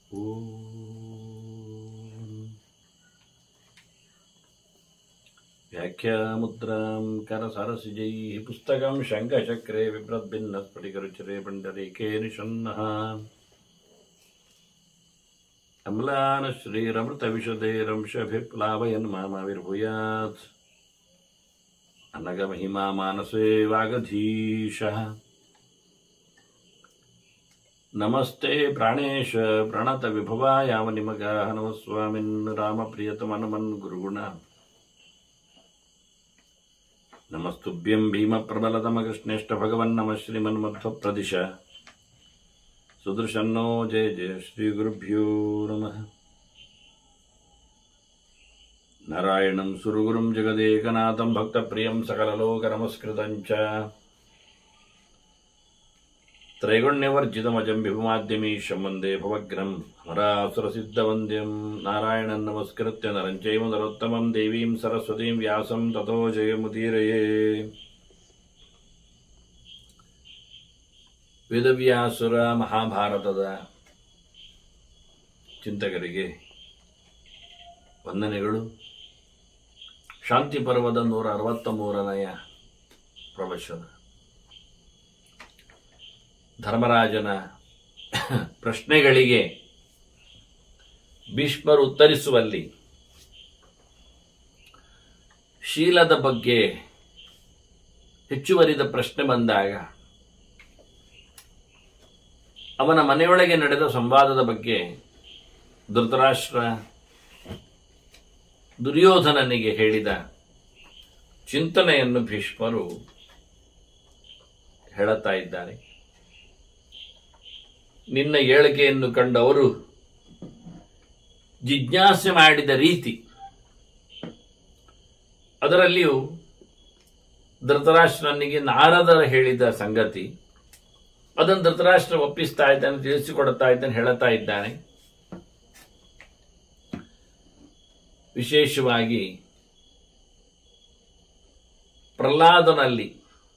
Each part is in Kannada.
व्याख्यामुद्रां करसरसिजैः पुस्तकं शङ्खचक्रे बिभ्रद्भिन्नस्फटिकरुचिरे पण्डरीके निषन्नः अम्लानश्रीरमृतविशदैरंशभिप्लावयन् मामाविर्भूयात् अनगमहिमा मानसे वागधीशः नमस्ते प्राणेश प्रणतविभवायामनिमगाः नमः स्वामिन् रामप्रियतमनमन् गुरुगुण नमस्तुभ्यं भीमप्रबलतमकृष्णेष्ट भगवन्नमः श्रीमन्मध्वप्रदिश सुदृशन्नो जय जय श्रीगुरुभ्यो नमः नारायणं सुरगुरुं जगदेकनाथं भक्तप्रियं सकललोकनमस्कृतं च त्रैगुण्यवर्जितमजं विभुमाद्यमीशं वन्दे भवग्रम् अमरासुरसिद्धवन्द्यं नारायणं नमस्कृत्य नरं चैव नरोत्तमं देवीं सरस्वतीं व्यासं ततो जयमुदीरये ವೇದವ್ಯಾಸುರ ಮಹಾಭಾರತದ ಚಿಂತಕರಿಗೆ ವಂದನೆಗಳು ಶಾಂತಿ ಪರ್ವದ ನೂರ ಅರವತ್ತ ಮೂರನೆಯ ಪ್ರವಚನ ಧರ್ಮರಾಜನ ಪ್ರಶ್ನೆಗಳಿಗೆ ಭೀಷ್ಮರು ಉತ್ತರಿಸುವಲ್ಲಿ ಶೀಲದ ಬಗ್ಗೆ ಹೆಚ್ಚುವರಿದ ಪ್ರಶ್ನೆ ಬಂದಾಗ ಅವನ ಮನೆಯೊಳಗೆ ನಡೆದ ಸಂವಾದದ ಬಗ್ಗೆ ಧೃತರಾಷ್ಟ್ರ ದುರ್ಯೋಧನನಿಗೆ ಹೇಳಿದ ಚಿಂತನೆಯನ್ನು ಭೀಷ್ಮರು ಹೇಳುತ್ತಾ ಇದ್ದಾರೆ ನಿನ್ನ ಏಳಿಗೆಯನ್ನು ಕಂಡವರು ಜಿಜ್ಞಾಸೆ ಮಾಡಿದ ರೀತಿ ಅದರಲ್ಲಿಯೂ ಧೃತರಾಷ್ಟ್ರನಿಗೆ ನಾರದರ ಹೇಳಿದ ಸಂಗತಿ ಅದನ್ನು ಧೃತರಾಷ್ಟ್ರ ಒಪ್ಪಿಸ್ತಾ ಇದ್ದಾನೆ ತಿಳಿಸಿಕೊಡುತ್ತಾ ಇದ್ದಾನೆ ಹೇಳುತ್ತಾ ಇದ್ದಾನೆ ವಿಶೇಷವಾಗಿ ಪ್ರಹ್ಲಾದನಲ್ಲಿ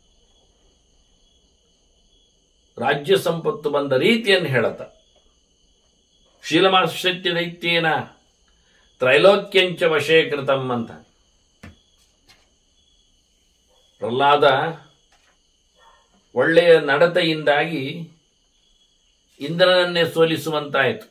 ರಾಜ್ಯ ಸಂಪತ್ತು ಬಂದ ರೀತಿಯನ್ನು ಹೇಳುತ್ತ ಶೀಲಮಾಶ್ರಿತ್ಯ ದೈತ್ಯೇನ ತ್ರೈಲೋಕ್ಯಂಚ ವಶೀಕೃತಂ ಅಂತ ಪ್ರಹ್ಲಾದ ಒಳ್ಳೆಯ ನಡತೆಯಿಂದಾಗಿ ಇಂದ್ರನನ್ನೇ ಸೋಲಿಸುವಂತಾಯಿತು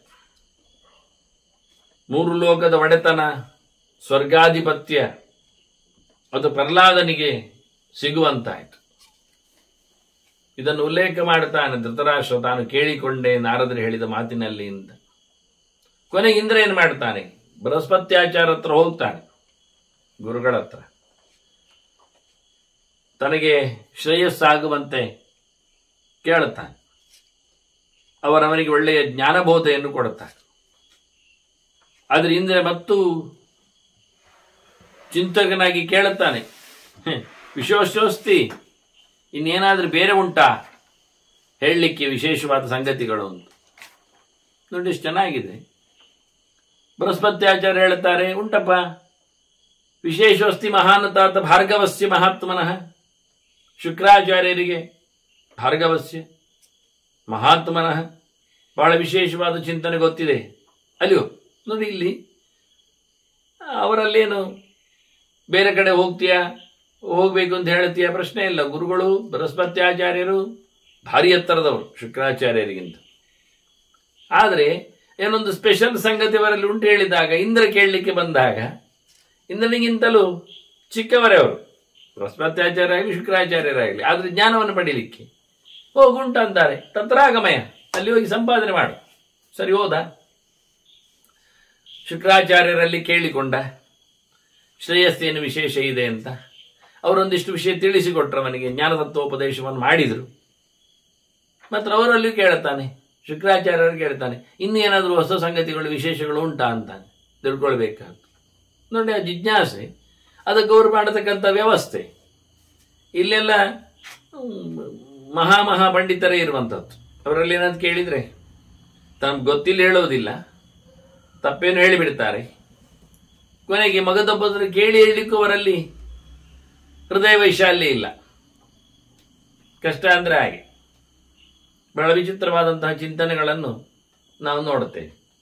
ಮೂರು ಲೋಕದ ಒಡೆತನ ಸ್ವರ್ಗಾಧಿಪತ್ಯ ಅದು ಪ್ರಹ್ಲಾದನಿಗೆ ಸಿಗುವಂತಾಯಿತು ಇದನ್ನು ಉಲ್ಲೇಖ ಮಾಡುತ್ತಾನೆ ಧೃತರಾಷ್ಟ್ರ ತಾನು ಕೇಳಿಕೊಂಡೆ ನಾರದರು ಹೇಳಿದ ಮಾತಿನಲ್ಲಿ ಇಂದ ಕೊನೆಗೆ ಇಂದ್ರ ಏನು ಮಾಡ್ತಾನೆ ಬೃಹಸ್ಪತ್ಯಾಚಾರ ಹತ್ರ ಹೋಗ್ತಾನೆ ಗುರುಗಳ ಹತ್ರ ತನಗೆ ಶ್ರೇಯಸ್ಸಾಗುವಂತೆ ಕೇಳುತ್ತಾನೆ ಅವರವನಿಗೆ ಒಳ್ಳೆಯ ಜ್ಞಾನಬೋಧೆಯನ್ನು ಕೊಡುತ್ತಾರೆ ಆದರೆ ಇಂದ್ರ ಮತ್ತು ಚಿಂತಕನಾಗಿ ಕೇಳುತ್ತಾನೆ ವಿಶೋಶೋಸ್ತಿ ಇನ್ನೇನಾದರೂ ಬೇರೆ ಉಂಟಾ ಹೇಳಲಿಕ್ಕೆ ವಿಶೇಷವಾದ ಸಂಗತಿಗಳು ಅಂತ ನೋಡಿ ಎಷ್ಟು ಚೆನ್ನಾಗಿದೆ ಬೃಹಸ್ಪತ್ಯಾಚಾರ್ಯ ಹೇಳುತ್ತಾರೆ ಉಂಟಪ್ಪ ವಿಶೇಷೋಸ್ತಿ ಮಹಾನತಾತ ಭಾರ್ಗವಸ್ಯ ಮಹಾತ್ಮನಃ ಶುಕ್ರಾಚಾರ್ಯರಿಗೆ ಭಾರ್ಗವಸ್ಯ ಮಹಾತ್ಮನಃ ಬಹಳ ವಿಶೇಷವಾದ ಚಿಂತನೆ ಗೊತ್ತಿದೆ ಅಲ್ಲಿಯೋ ನೋಡಿ ಇಲ್ಲಿ ಅವರಲ್ಲೇನು ಬೇರೆ ಕಡೆ ಹೋಗ್ತೀಯಾ ಹೋಗ್ಬೇಕು ಅಂತ ಹೇಳ್ತೀಯ ಪ್ರಶ್ನೆ ಇಲ್ಲ ಗುರುಗಳು ಬೃಹಸ್ಪತ್ಯಾಚಾರ್ಯರು ಭಾರಿ ಎತ್ತರದವರು ಶುಕ್ರಾಚಾರ್ಯರಿಗಿಂತ ಆದರೆ ಏನೊಂದು ಸ್ಪೆಷಲ್ ಸಂಗತಿ ಅವರಲ್ಲಿ ಉಂಟು ಹೇಳಿದಾಗ ಇಂದ್ರ ಕೇಳಲಿಕ್ಕೆ ಬಂದಾಗ ಇಂದ್ರನಿಗಿಂತಲೂ ಚಿಕ್ಕವರೇ ಅವರು ಬೃಹಸ್ಪತ್ಯಾಚಾರ್ಯ ಆಗಲಿ ಶುಕ್ರಾಚಾರ್ಯರಾಗಲಿ ಆದರೆ ಜ್ಞಾನವನ್ನು ಪಡೀಲಿಕ್ಕೆ ಹೋಗುಂಟ ಅಂತಾರೆ ತತ್ರಾಗಮಯ ಅಲ್ಲಿ ಹೋಗಿ ಸಂಪಾದನೆ ಮಾಡು ಸರಿ ಹೋದ ಶುಕ್ರಾಚಾರ್ಯರಲ್ಲಿ ಕೇಳಿಕೊಂಡ ಶ್ರೇಯಸ್ಸೇನು ವಿಶೇಷ ಇದೆ ಅಂತ ಅವರೊಂದಿಷ್ಟು ವಿಷಯ ತಿಳಿಸಿಕೊಟ್ರು ಅವನಿಗೆ ಜ್ಞಾನತತ್ವೋಪದೇಶವನ್ನು ಮಾಡಿದರು ಮಾತ್ರ ಅವರಲ್ಲಿಯೂ ಕೇಳುತ್ತಾನೆ ಶುಕ್ರಾಚಾರ್ಯರು ಕೇಳ್ತಾನೆ ಇನ್ನು ಏನಾದರೂ ಹೊಸ ಸಂಗತಿಗಳು ವಿಶೇಷಗಳು ಉಂಟಾ ಅಂತಾನೆ ತಿಳ್ಕೊಳ್ಬೇಕಾಗ್ತದೆ ನೋಡಿ ಆ ಜಿಜ್ಞಾಸೆ ಅದಕ್ಕೆ ಅವರು ಮಾಡತಕ್ಕಂಥ ವ್ಯವಸ್ಥೆ ಇಲ್ಲೆಲ್ಲ ಹ್ಮ್, ಮಹಾ ಮಹಾ ಪಂಡಿತರೇ ಇರುವಂಥದ್ದು ಅವರಲ್ಲಿ ಏನಾದ್ರು ಕೇಳಿದರೆ ತಮ್ಗೆ ಗೊತ್ತಿಲ್ಲ ಹೇಳೋದಿಲ್ಲ ತಪ್ಪೇನು ಹೇಳಿಬಿಡ್ತಾರೆ ಕೊನೆಗೆ ಮಗದೊಬ್ಬದ್ರು ಕೇಳಿ ಹೇಳಲಿಕ್ಕೂ ಅವರಲ್ಲಿ ಹೃದಯ ವೈಶಾಲ್ಯ ಇಲ್ಲ ಕಷ್ಟ ಅಂದರೆ ಹಾಗೆ ಬಹಳ ವಿಚಿತ್ರವಾದಂತಹ ಚಿಂತನೆಗಳನ್ನು ನಾವು ನೋಡುತ್ತೇವೆ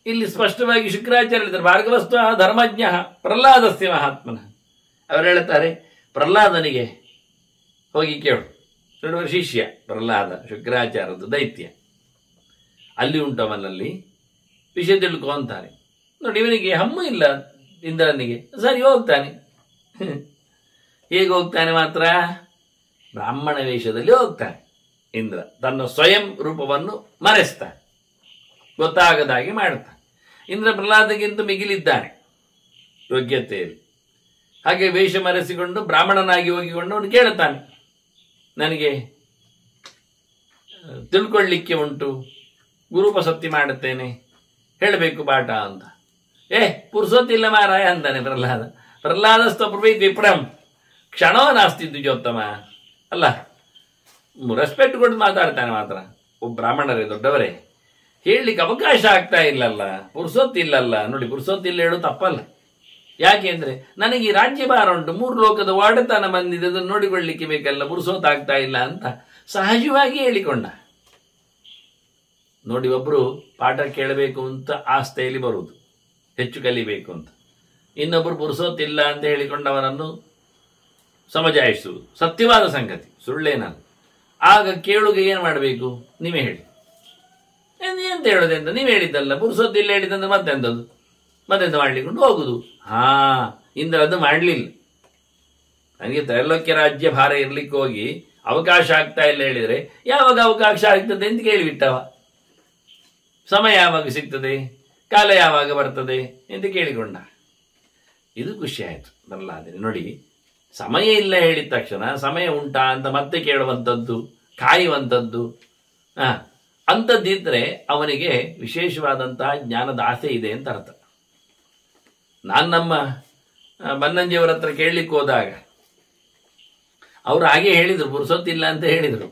ಇಲ್ಲಿ ಸ್ಪಷ್ಟವಾಗಿ ಶುಕ್ರಾಚಾರ್ಯ ಹೇಳಿದ್ದಾರೆ ಭಾರ್ಗವಸ್ತು ಧರ್ಮಜ್ಞ ಪ್ರಹ್ಲಾದಸ್ಯ ಮಹಾತ್ಮನ ಅವರು ಹೇಳ್ತಾರೆ ಪ್ರಹ್ಲಾದನಿಗೆ ಹೋಗಿ ಕೇಳು ನೋಡುವ ಶಿಷ್ಯ ಪ್ರಹ್ಲಾದ ಶುಕ್ರಾಚಾರ್ಯದ ದೈತ್ಯ ಅಲ್ಲಿ ಉಂಟವನಲ್ಲಿ ವಿಷಯ ತಿಳ್ಕೊ ಅಂತಾರೆ ನೋಡಿ ಇವನಿಗೆ ಹಮ್ಮು ಇಲ್ಲ ಇಂದ್ರನಿಗೆ ಸರಿ ಹೋಗ್ತಾನೆ ಹೇಗೆ ಹೋಗ್ತಾನೆ ಮಾತ್ರ ಬ್ರಾಹ್ಮಣ ವೇಷದಲ್ಲಿ ಹೋಗ್ತಾನೆ ಇಂದ್ರ ತನ್ನ ಸ್ವಯಂ ರೂಪವನ್ನು ಮರೆಸ್ತಾನೆ ಗೊತ್ತಾಗದಾಗಿ ಮಾಡ್ತಾನೆ ಇಂದ್ರ ಪ್ರಹ್ಲಾದಗಿಂತ ಮಿಗಿಲಿದ್ದಾನೆ ಯೋಗ್ಯತೆಯಲ್ಲಿ ಹಾಗೆ ವೇಷ ಮರೆಸಿಕೊಂಡು ಬ್ರಾಹ್ಮಣನಾಗಿ ಹೋಗಿಕೊಂಡು ಅವನು ಕೇಳುತ್ತಾನೆ ನನಗೆ ಆ, ತಿಳ್ಕೊಳ್ಳಿಕ್ಕೆ ಉಂಟು ಗುರುಪಸಕ್ತಿ ಮಾಡುತ್ತೇನೆ ಹೇಳಬೇಕು ಪಾಠ ಅಂತ ಏ ಪುರುಸೊತ್ತಿಲ್ಲ ಮಾರಾಯ ಅಂತಾನೆ ಪ್ರಹ್ಲಾದ ಪ್ರಹ್ಲಾದಸ್ತ ಪ್ರವೀತ್ ವಿಪ್ರಂ ಕ್ಷಣೋ ನಾಸ್ತಿ ದ್ವಿಜೋತ್ತಮ ಅಲ್ಲ ರೆಸ್ಪೆಕ್ಟ್ ಕೊಟ್ಟು ಮಾತಾಡ್ತಾನೆ ಮಾತ್ರ ಒಬ್ಬ ಬ್ರಾಹ್ಮಣರೇ ದೊಡ್ಡವರೇ ಹೇಳಲಿಕ್ಕೆ ಅವಕಾಶ ಆಗ್ತಾ ಇಲ್ಲಲ್ಲ ಪುರುಸೊತ್ತಿಲ್ಲಲ್ಲ ನೋಡಿ ಪುರುಸೊತ್ತಿಲ್ಲ ಹೇಳು ತಪ್ಪಲ್ಲ ಯಾಕೆ ಅಂದ್ರೆ ನನಗೆ ಈ ರಾಜ್ಯಭಾರ ಉಂಟು ಮೂರು ಲೋಕದ ಒಡೆತನ ಬಂದಿದೆ ಅದನ್ನು ನೋಡಿಕೊಳ್ಳಿಕ್ಕೆ ಬೇಕಲ್ಲ ಪುರುಸೊತ್ತಾಗ್ತಾ ಇಲ್ಲ ಅಂತ ಸಹಜವಾಗಿ ಹೇಳಿಕೊಂಡ ನೋಡಿ ಒಬ್ರು ಪಾಠ ಕೇಳಬೇಕು ಅಂತ ಆಸ್ತೆಯಲ್ಲಿ ಬರುವುದು ಹೆಚ್ಚು ಕಲಿಬೇಕು ಅಂತ ಇನ್ನೊಬ್ರು ಪುರುಸೊತ್ತಿಲ್ಲ ಅಂತ ಹೇಳಿಕೊಂಡವನನ್ನು ಸಮಜಾಯಿಸುವುದು ಸತ್ಯವಾದ ಸಂಗತಿ ಸುಳ್ಳೇನಲ್ಲ ಆಗ ಕೇಳುಗ ಏನು ಮಾಡಬೇಕು ನೀವೇ ಹೇಳಿ ಏನ್- ಎಂತ ಹೇಳೋದೆ ಅಂತ ನೀವು ಹೇಳಿದ್ದಲ್ಲ ಪುರುಸೊತ್ತಿಲ್ಲ ಹೇಳಿದಂದ್ರೆ ಮತ್ತೆಂತದ್ದು ಮತ್ತೆಂತ ಮಾಡ್ಲಿಕ್ಕೆ ಹೋಗುದು ಹಾ ಇಂದ್ರ ಅದು ಮಾಡಲಿಲ್ಲ ನನಗೆ ತ್ರೈಲೋಕ್ಯ ರಾಜ್ಯ ಭಾರ ಇರ್ಲಿಕ್ಕೆ ಹೋಗಿ ಅವಕಾಶ ಆಗ್ತಾ ಇಲ್ಲ ಹೇಳಿದ್ರೆ ಯಾವಾಗ ಅವಕಾಶ ಆಗ್ತದೆ ಅಂತ ಕೇಳಿಬಿಟ್ಟವ ಸಮಯ ಯಾವಾಗ ಸಿಗ್ತದೆ ಕಾಲ ಯಾವಾಗ ಬರ್ತದೆ ಅಂತ ಕೇಳಿಕೊಂಡ ಇದು ಖುಷಿ ಆಯ್ತು ಬರಲಾದ್ರೆ ನೋಡಿ ಸಮಯ ಇಲ್ಲ ಹೇಳಿದ ತಕ್ಷಣ ಸಮಯ ಉಂಟಾ ಅಂತ ಮತ್ತೆ ಕೇಳುವಂಥದ್ದು ಕಾಯುವಂಥದ್ದು ಆ, ಅಂಥದ್ದಿದ್ರೆ ಅವನಿಗೆ ವಿಶೇಷವಾದಂತಹ ಜ್ಞಾನದ ಆಸೆ ಇದೆ ಅಂತ ಅರ್ಥ ನಾನು ನಮ್ಮ ಆ, ಬನ್ನಂಜಿಯವರ ಹತ್ರ ಕೇಳಲಿಕ್ಕೆ ಹೋದಾಗ ಅವರು ಹಾಗೆ ಹೇಳಿದರು ಪುರುಸೊತ್ತಿಲ್ಲ ಅಂತ ಹೇಳಿದರು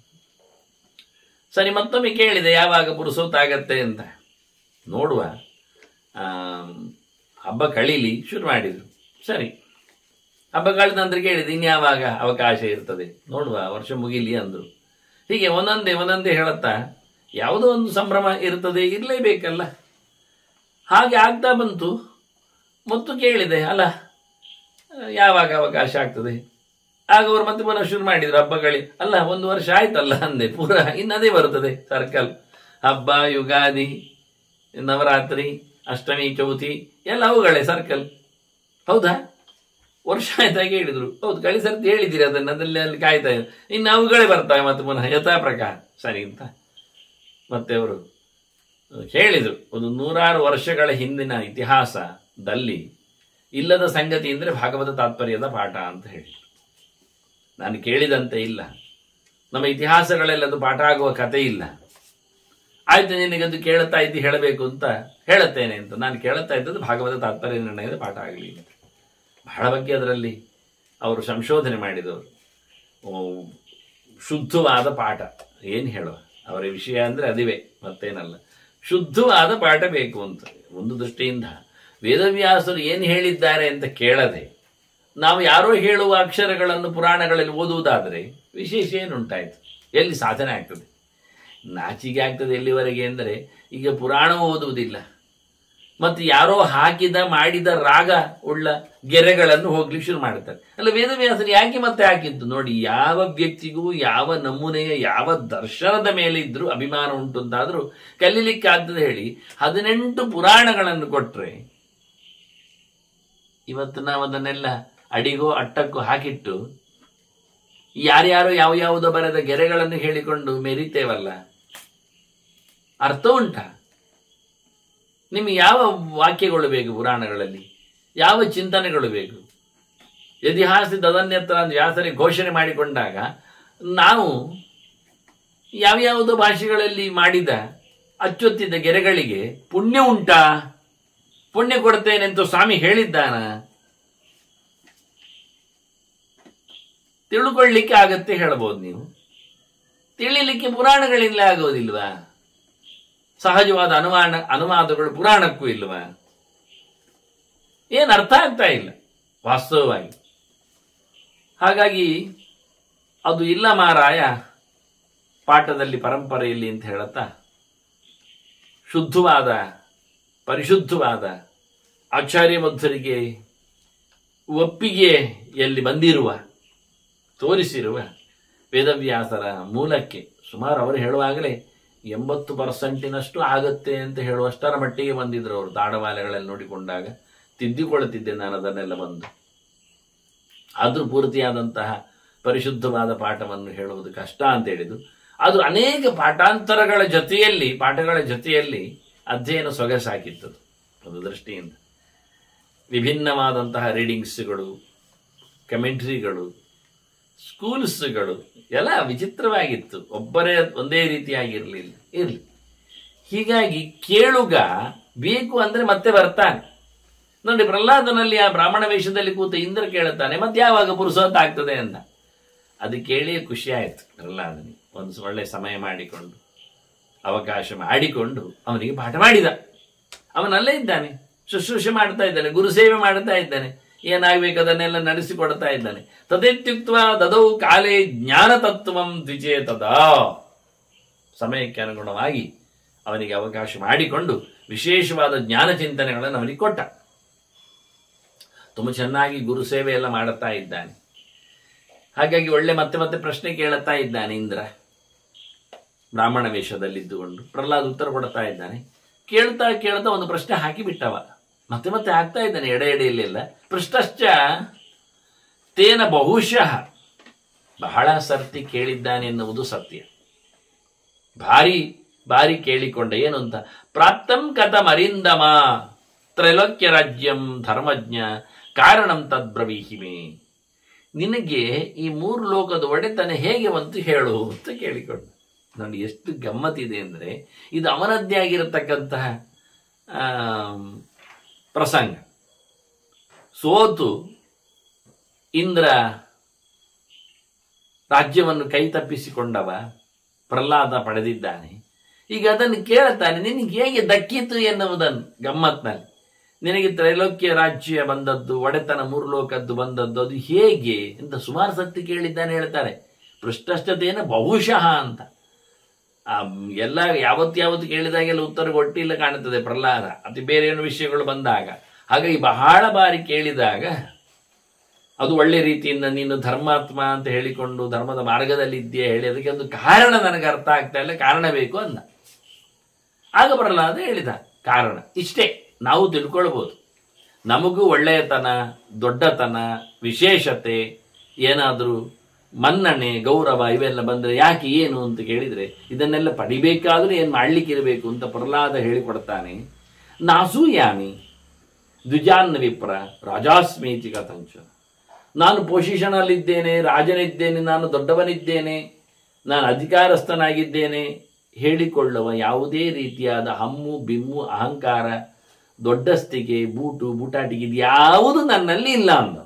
ಸರಿ ಮತ್ತೊಮ್ಮೆ ಕೇಳಿದೆ ಯಾವಾಗ ಪುರುಸೊತ್ತಾಗತ್ತೆ ಅಂತ ನೋಡುವ ಆ, ಹಬ್ಬ ಕಳೀಲಿ ಶುರು ಮಾಡಿದರು ಸರಿ ಹಬ್ಬ ಕಳೆದ ನಂತರ ಕೇಳಿದೆ ಇನ್ಯಾವಾಗ ಅವಕಾಶ ಇರ್ತದೆ ನೋಡುವ ವರ್ಷ ಮುಗಿಲಿ ಅಂದರು ಹೀಗೆ ಒಂದೊಂದೇ ಒಂದೊಂದೇ ಹೇಳುತ್ತಾ ಯಾವುದೋ ಒಂದು ಸಂಭ್ರಮ ಇರ್ತದೆ ಇರಲೇಬೇಕಲ್ಲ ಹಾಗೆ ಆಗ್ತಾ ಬಂತು ಮತ್ತು ಕೇಳಿದೆ ಅಲ್ಲ ಯಾವಾಗ ಅವಕಾಶ ಆಗ್ತದೆ ಆಗ ಅವರು ಮತ್ತೆ ಪುನಃ ಶುರು ಮಾಡಿದ್ರು ಹಬ್ಬಗಳಿ ಅಲ್ಲ ಒಂದು ವರ್ಷ ಆಯ್ತಲ್ಲ ಅಂದೆ ಪೂರ ಇನ್ನದೇ ಬರುತ್ತದೆ ಸರ್ಕಲ್ ಹಬ್ಬ ಯುಗಾದಿ ನವರಾತ್ರಿ ಅಷ್ಟಮಿ ಚೌತಿ ಎಲ್ಲ ಅವುಗಳೇ ಸರ್ಕಲ್ ಹೌದಾ ವರ್ಷ ಆಯ್ತಾಗಿ ಹೇಳಿದ್ರು ಹೌದು ಕಳಿ ಸರ್ತಿ ಹೇಳಿದ್ದೀರಿ ಅದನ್ನ ಅದಲ್ಲಿ ಅಲ್ಲಿ ಕಾಯ್ತಾ ಇದೆ ಇನ್ನು ಅವುಗಳೇ ಬರ್ತವೆ ಮತ್ತೆ ಪುನಃ ಯಥಾ ಪ್ರಕಾರ ಸರಿ ಅಂತ ಮತ್ತೆ ಅವರು ಹೇಳಿದರು ಒಂದು ನೂರಾರು ವರ್ಷಗಳ ಹಿಂದಿನ ಇತಿಹಾಸದಲ್ಲಿ ಇಲ್ಲದ ಸಂಗತಿ ಅಂದರೆ ಭಾಗವತ ತಾತ್ಪರ್ಯದ ಪಾಠ ಅಂತ ಹೇಳಿ ನಾನು ಕೇಳಿದಂತೆ ಇಲ್ಲ ನಮ್ಮ ಇತಿಹಾಸಗಳೆಲ್ಲದು ಪಾಠ ಆಗುವ ಕತೆ ಇಲ್ಲ ಆಯ್ತು ನಿನಗದು ಕೇಳುತ್ತಾ ಇದ್ದು ಹೇಳಬೇಕು ಅಂತ ಹೇಳುತ್ತೇನೆ ಅಂತ ನಾನು ಕೇಳುತ್ತಾ ಇದ್ದದ್ದು ಭಾಗವತ ತಾತ್ಪರ್ಯ ನಿರ್ಣಯದ ಪಾಠ ಆಗಲಿಲ್ಲ ಬಹಳ ಬಗ್ಗೆ ಅದರಲ್ಲಿ ಅವರು ಸಂಶೋಧನೆ ಮಾಡಿದವರು ಓ, ಶುದ್ಧವಾದ ಪಾಠ ಏನು ಹೇಳುವ ಅವರ ವಿಷಯ ಅಂದರೆ ಅದಿವೆ ಮತ್ತೇನಲ್ಲ ಶುದ್ಧವಾದ ಪಾಠ ಬೇಕು ಅಂತ ಒಂದು ದೃಷ್ಟಿಯಿಂದ ವೇದವ್ಯಾಸರು ಏನು ಹೇಳಿದ್ದಾರೆ ಅಂತ ಕೇಳದೆ ನಾವು ಯಾರೋ ಹೇಳುವ ಅಕ್ಷರಗಳನ್ನು ಪುರಾಣಗಳಲ್ಲಿ ಓದುವುದಾದರೆ ವಿಶೇಷ ಏನುಂಟಾಯ್ತು ಎಲ್ಲಿ ಸಾಧನೆ ಆಗ್ತದೆ ನಾಚಿಕೆ ಆಗ್ತದೆ ಎಲ್ಲಿವರೆಗೆ ಅಂದರೆ ಈಗ ಪುರಾಣ ಓದುವುದಿಲ್ಲ ಮತ್ತು ಯಾರೋ ಹಾಕಿದ ಮಾಡಿದ ರಾಗ ಉಳ್ಳ ಗೆರೆಗಳನ್ನು ಹೋಗ್ಲಿಕ್ಕೆ ಶುರು ಮಾಡುತ್ತಾರೆ ಅಲ್ಲ ವೇದವ್ಯಾಸರು ಯಾಕೆ ಮತ್ತೆ ಹಾಕಿದ್ದು ನೋಡಿ ಯಾವ ವ್ಯಕ್ತಿಗೂ ಯಾವ ನಮೂನೆಯ ಯಾವ ದರ್ಶನದ ಮೇಲೆ ಇದ್ರೂ ಅಭಿಮಾನ ಉಂಟು ಅಂತಾದರೂ ಕಲೀಲಿಕ್ಕಾಗ್ತದೆ ಹೇಳಿ ಹದಿನೆಂಟು ಪುರಾಣಗಳನ್ನು ಕೊಟ್ರೆ ಇವತ್ತು ನಾವು ಅದನ್ನೆಲ್ಲ ಅಡಿಗೋ ಅಟ್ಟಕ್ಕೋ ಹಾಕಿಟ್ಟು ಯಾರ್ಯಾರೋ ಯಾವ ಯಾವುದೋ ಬರೆದ ಗೆರೆಗಳನ್ನು ಹೇಳಿಕೊಂಡು ಮೆರಿತೇವಲ್ಲ ಅರ್ಥ ಉಂಟಾ ನಿಮಗೆ ಯಾವ ವಾಕ್ಯಗಳು ಬೇಕು ಪುರಾಣಗಳಲ್ಲಿ ಯಾವ ಚಿಂತನೆಗಳು ಬೇಕು ಇತಿಹಾಸದ ಅದನ್ಯತ್ರ ಅಂತ ವ್ಯಾಸರಿ ಘೋಷಣೆ ಮಾಡಿಕೊಂಡಾಗ ನಾವು ಯಾವ್ಯಾವುದೋ ಭಾಷೆಗಳಲ್ಲಿ ಮಾಡಿದ ಅಚ್ಚೊತ್ತಿದ್ದ ಗೆರೆಗಳಿಗೆ ಪುಣ್ಯ ಉಂಟಾ ಪುಣ್ಯ ಕೊಡ್ತೇನೆ ಅಂತ ಸ್ವಾಮಿ ಹೇಳಿದ್ದಾನ ತಿಳ್ಕೊಳ್ಳಿಕ್ಕೆ ಆಗತ್ತೆ ಹೇಳ್ಬೋದು ನೀವು ತಿಳಿಲಿಕ್ಕೆ ಪುರಾಣಗಳಿಂದ ಆಗೋದಿಲ್ವಾ ಸಹಜವಾದ ಅನುಮಾನ ಅನುವಾದಗಳು ಪುರಾಣಕ್ಕೂ ಇಲ್ವಾ ಏನು ಅರ್ಥ ಆಗ್ತಾ ಇಲ್ಲ ವಾಸ್ತವವಾಗಿ ಹಾಗಾಗಿ ಅದು ಇಲ್ಲ ಮಾರಾಯ ಪಾಠದಲ್ಲಿ ಪರಂಪರೆಯಲ್ಲಿ ಅಂತ ಹೇಳುತ್ತಾ ಶುದ್ಧವಾದ ಪರಿಶುದ್ಧವಾದ ಆಚಾರ್ಯ ಮಧ್ವರಿಗೆ ಒಪ್ಪಿಗೆಯಲ್ಲಿ ಬಂದಿರುವ ತೋರಿಸಿರುವ ವೇದವ್ಯಾಸರ ಮೂಲಕ್ಕೆ ಸುಮಾರು ಅವರು ಹೇಳುವಾಗಲೇ ಎಂಬತ್ತು ಪರ್ಸೆಂಟಿನಷ್ಟು ಆಗುತ್ತೆ ಅಂತ ಹೇಳುವಷ್ಟರ ಮಟ್ಟಿಗೆ ಬಂದಿದ್ರು ಅವರು ದಾಡವಾಲೆಗಳಲ್ಲಿ ನೋಡಿಕೊಂಡಾಗ ತಿದ್ದಿಕೊಳ್ಳುತ್ತಿದ್ದೆ ನಾನು ಅದನ್ನೆಲ್ಲ ಬಂದು ಆದರೂ ಪೂರ್ತಿಯಾದಂತಹ ಪರಿಶುದ್ಧವಾದ ಪಾಠವನ್ನು ಹೇಳುವುದು ಕಷ್ಟ ಅಂತ ಹೇಳಿದ್ದು ಅದು ಅನೇಕ ಪಾಠಾಂತರಗಳ ಜೊತೆಯಲ್ಲಿ ಪಾಠಗಳ ಜೊತೆಯಲ್ಲಿ ಅಧ್ಯಯನ ಸೊಗಸಾಕಿತ್ತು ಒಂದು ದೃಷ್ಟಿಯಿಂದ ವಿಭಿನ್ನವಾದಂತಹ ರೀಡಿಂಗ್ಸ್ಗಳು ಕಮೆಂಟ್ರಿಗಳು ಸ್ಕೂಲ್ಸ್ಗಳು ಎಲ್ಲ ವಿಚಿತ್ರವಾಗಿತ್ತು ಒಬ್ಬರೇ ಒಂದೇ ರೀತಿಯಾಗಿರಲಿಲ್ಲ ಇರಲಿ ಹೀಗಾಗಿ ಕೇಳುಗ ಬೇಕು ಅಂದ್ರೆ ಮತ್ತೆ ಬರ್ತಾನೆ ನೋಡಿ ಪ್ರಹ್ಲಾದನಲ್ಲಿ ಆ ಬ್ರಾಹ್ಮಣ ವೇಷದಲ್ಲಿ ಕೂತ ಇಂದ್ರ ಕೇಳುತ್ತಾನೆ ಮತ್ತೆ ಯಾವಾಗ ಪುರುಸೊತ್ತು ಆಗ್ತದೆ ಅಂತ ಅದು ಕೇಳಿ ಖುಷಿ ಆಯ್ತು ಪ್ರಹ್ಲಾದನಿಗೆ ಒಂದು ಒಳ್ಳೆ ಸಮಯ ಮಾಡಿಕೊಂಡು ಅವಕಾಶ ಮಾಡಿಕೊಂಡು ಅವನಿಗೆ ಪಾಠ ಮಾಡಿದ ಅವನಲ್ಲೇ ಇದ್ದಾನೆ ಶುಶ್ರೂಷೆ ಮಾಡ್ತಾ ಇದ್ದಾನೆ ಗುರು ಸೇವೆ ಮಾಡ್ತಾ ಇದ್ದಾನೆ ಏನಾಗಬೇಕು ಅದನ್ನೆಲ್ಲ ನಡೆಸಿಕೊಡ್ತಾ ಇದ್ದಾನೆ ತದೆತ್ಯುಕ್ತ ದದೌ ಕಾಲೇ ಜ್ಞಾನ ತತ್ವಂ ದ್ವಿಜೇತದ ಸಮಯಕ್ಕೆ ಅನುಗುಣವಾಗಿ ಅವನಿಗೆ ಅವಕಾಶ ಮಾಡಿಕೊಂಡು ವಿಶೇಷವಾದ ಜ್ಞಾನ ಚಿಂತನೆಗಳನ್ನು ಅವನಿಗೆ ಕೊಟ್ಟ ತುಂಬ ಚೆನ್ನಾಗಿ ಗುರು ಸೇವೆ ಎಲ್ಲ ಮಾಡುತ್ತಾ ಇದ್ದಾನೆ ಹಾಗಾಗಿ ಒಳ್ಳೆ ಮತ್ತೆ ಮತ್ತೆ ಪ್ರಶ್ನೆ ಕೇಳುತ್ತಾ ಇದ್ದಾನೆ ಇಂದ್ರ ಬ್ರಾಹ್ಮಣ ವೇಷದಲ್ಲಿದ್ದುಕೊಂಡು ಪ್ರಹ್ಲಾದ್ ಉತ್ತರ ಕೊಡ್ತಾ ಇದ್ದಾನೆ ಕೇಳ್ತಾ ಕೇಳ್ತಾ ಒಂದು ಪ್ರಶ್ನೆ ಹಾಕಿ ಬಿಟ್ಟವ ಮತ್ತೆ ಮತ್ತೆ ಆಗ್ತಾ ಇದ್ದಾನೆ ಎಡೆ ಎಡೆಯಲ್ಲೆಲ್ಲ ಪೃಷ್ಟಶ್ಚ ತೇನ ಬಹುಶಃ ಬಹಳ ಸರ್ತಿ ಕೇಳಿದ್ದಾನೆ ಎನ್ನುವುದು ಸತ್ಯ ಭಾರಿ ಭಾರಿ ಕೇಳಿಕೊಂಡ ಏನು ಅಂತ ಪ್ರಾಪ್ತಂ ಕಥಂ ಅರಿಂದಮ ತ್ರೈಲೋಕ್ಯ ರಾಜ್ಯಂ ಧರ್ಮಜ್ಞ ಕಾರಣಂ ತದ್ಬ್ರವೀಹಿಮೆ ನಿನಗೆ ಈ ಮೂರು ಲೋಕದ ಒಡೆತನ ಹೇಗೆ ಬಂತು ಹೇಳು ಅಂತ ಕೇಳಿಕೊಂಡು ನೋಡಿ ಎಷ್ಟು ಗಮ್ಮತ್ತಿದೆ ಅಂದರೆ ಇದು ಅವನದ್ದೇ ಆಗಿರತಕ್ಕಂತಹ ಆಮ್, ಪ್ರಸಂಗ ಸೋತು ಇಂದ್ರ ರಾಜ್ಯವನ್ನು ಕೈ ತಪ್ಪಿಸಿಕೊಂಡವ ಪ್ರಹ್ಲಾದ ಪಡೆದಿದ್ದಾನೆ ಈಗ ಅದನ್ನು ಕೇಳುತ್ತಾನೆ ನಿನಗೆ ಹೇಗೆ ದಕ್ಕಿತು ಎನ್ನುವುದನ್ನು ಗಮ್ಮತ್ನಲ್ಲಿ ನಿನಗೆ ತ್ರೈಲೋಕ್ಯ ರಾಜ್ಯ ಬಂದದ್ದು ಒಡೆತನ ಮೂರು ಲೋಕದ್ದು ಬಂದದ್ದು ಅದು ಹೇಗೆ ಅಂತ ಸುಮಾರು ಸತ್ಯ ಕೇಳಿದ್ದಾನೆ ಹೇಳ್ತಾರೆ ಪೃಷ್ಟಷ್ಟತೆಯನ್ನು ಬಹುಶಃ ಅಂತ ಆ ಎಲ್ಲ ಯಾವತ್ತು ಯಾವತ್ತು ಕೇಳಿದಾಗೆಲ್ಲ ಉತ್ತರ ಕೊಟ್ಟಿಲ್ಲ ಕಾಣುತ್ತದೆ ಪ್ರಹ್ಲಾದ ಅತಿ ಬೇರೆ ಏನು ವಿಷಯಗಳು ಬಂದಾಗ ಹಾಗಾಗಿ ಬಹಳ ಬಾರಿ ಕೇಳಿದಾಗ ಅದು ಒಳ್ಳೆ ರೀತಿಯಿಂದ ನೀನು ಧರ್ಮಾತ್ಮ ಅಂತ ಹೇಳಿಕೊಂಡು ಧರ್ಮದ ಮಾರ್ಗದಲ್ಲಿ ಇದೆಯಾ ಹೇಳಿ ಅದಕ್ಕೆ ಒಂದು ಕಾರಣ ನನಗೆ ಅರ್ಥ ಆಗ್ತಾ ಇಲ್ಲ ಕಾರಣ ಬೇಕು ಅಂದ ಆಗ ಪ್ರಹ್ಲಾದ ಹೇಳಿದ ಕಾರಣ ಇಷ್ಟೇ ನಾವು ತಿಳ್ಕೊಳ್ಬೋದು ನಮಗೂ ಒಳ್ಳೆಯತನ ದೊಡ್ಡತನ ವಿಶೇಷತೆ ಏನಾದರೂ ಮನ್ನಣೆ ಗೌರವ ಇವೆಲ್ಲ ಬಂದರೆ ಯಾಕೆ ಏನು ಅಂತ ಕೇಳಿದರೆ ಇದನ್ನೆಲ್ಲ ಪಡಿಬೇಕಾದ್ರೆ ಏನು ಮಾಡ್ಲಿಕ್ಕೆ ಇರಬೇಕು ಅಂತ ಪ್ರಹ್ಲಾದ ಹೇಳಿಕೊಡ್ತಾನೆ ನಾಸೂಯಾಮಿ ದ್ವಿಜಾನ್ನ ವಿಪ್ರ ರಾಜಾಸ್ಮೀತಿ ಕಥಂಚ ನಾನು ಪೊಸಿಷನಲ್ಲಿದ್ದೇನೆ ರಾಜನಿದ್ದೇನೆ ನಾನು ದೊಡ್ಡವನಿದ್ದೇನೆ ನಾನು ಅಧಿಕಾರಸ್ಥನಾಗಿದ್ದೇನೆ ಹೇಳಿಕೊಳ್ಳುವ ಯಾವುದೇ ರೀತಿಯಾದ ಹಮ್ಮು ಬಿಮ್ಮು ಅಹಂಕಾರ ದೊಡ್ಡಸ್ತಿಗೆ ಬೂಟು ಬೂಟಾಟಿಗೆ ಇದು ಯಾವುದು ನನ್ನಲ್ಲಿ ಇಲ್ಲ ಅಂದ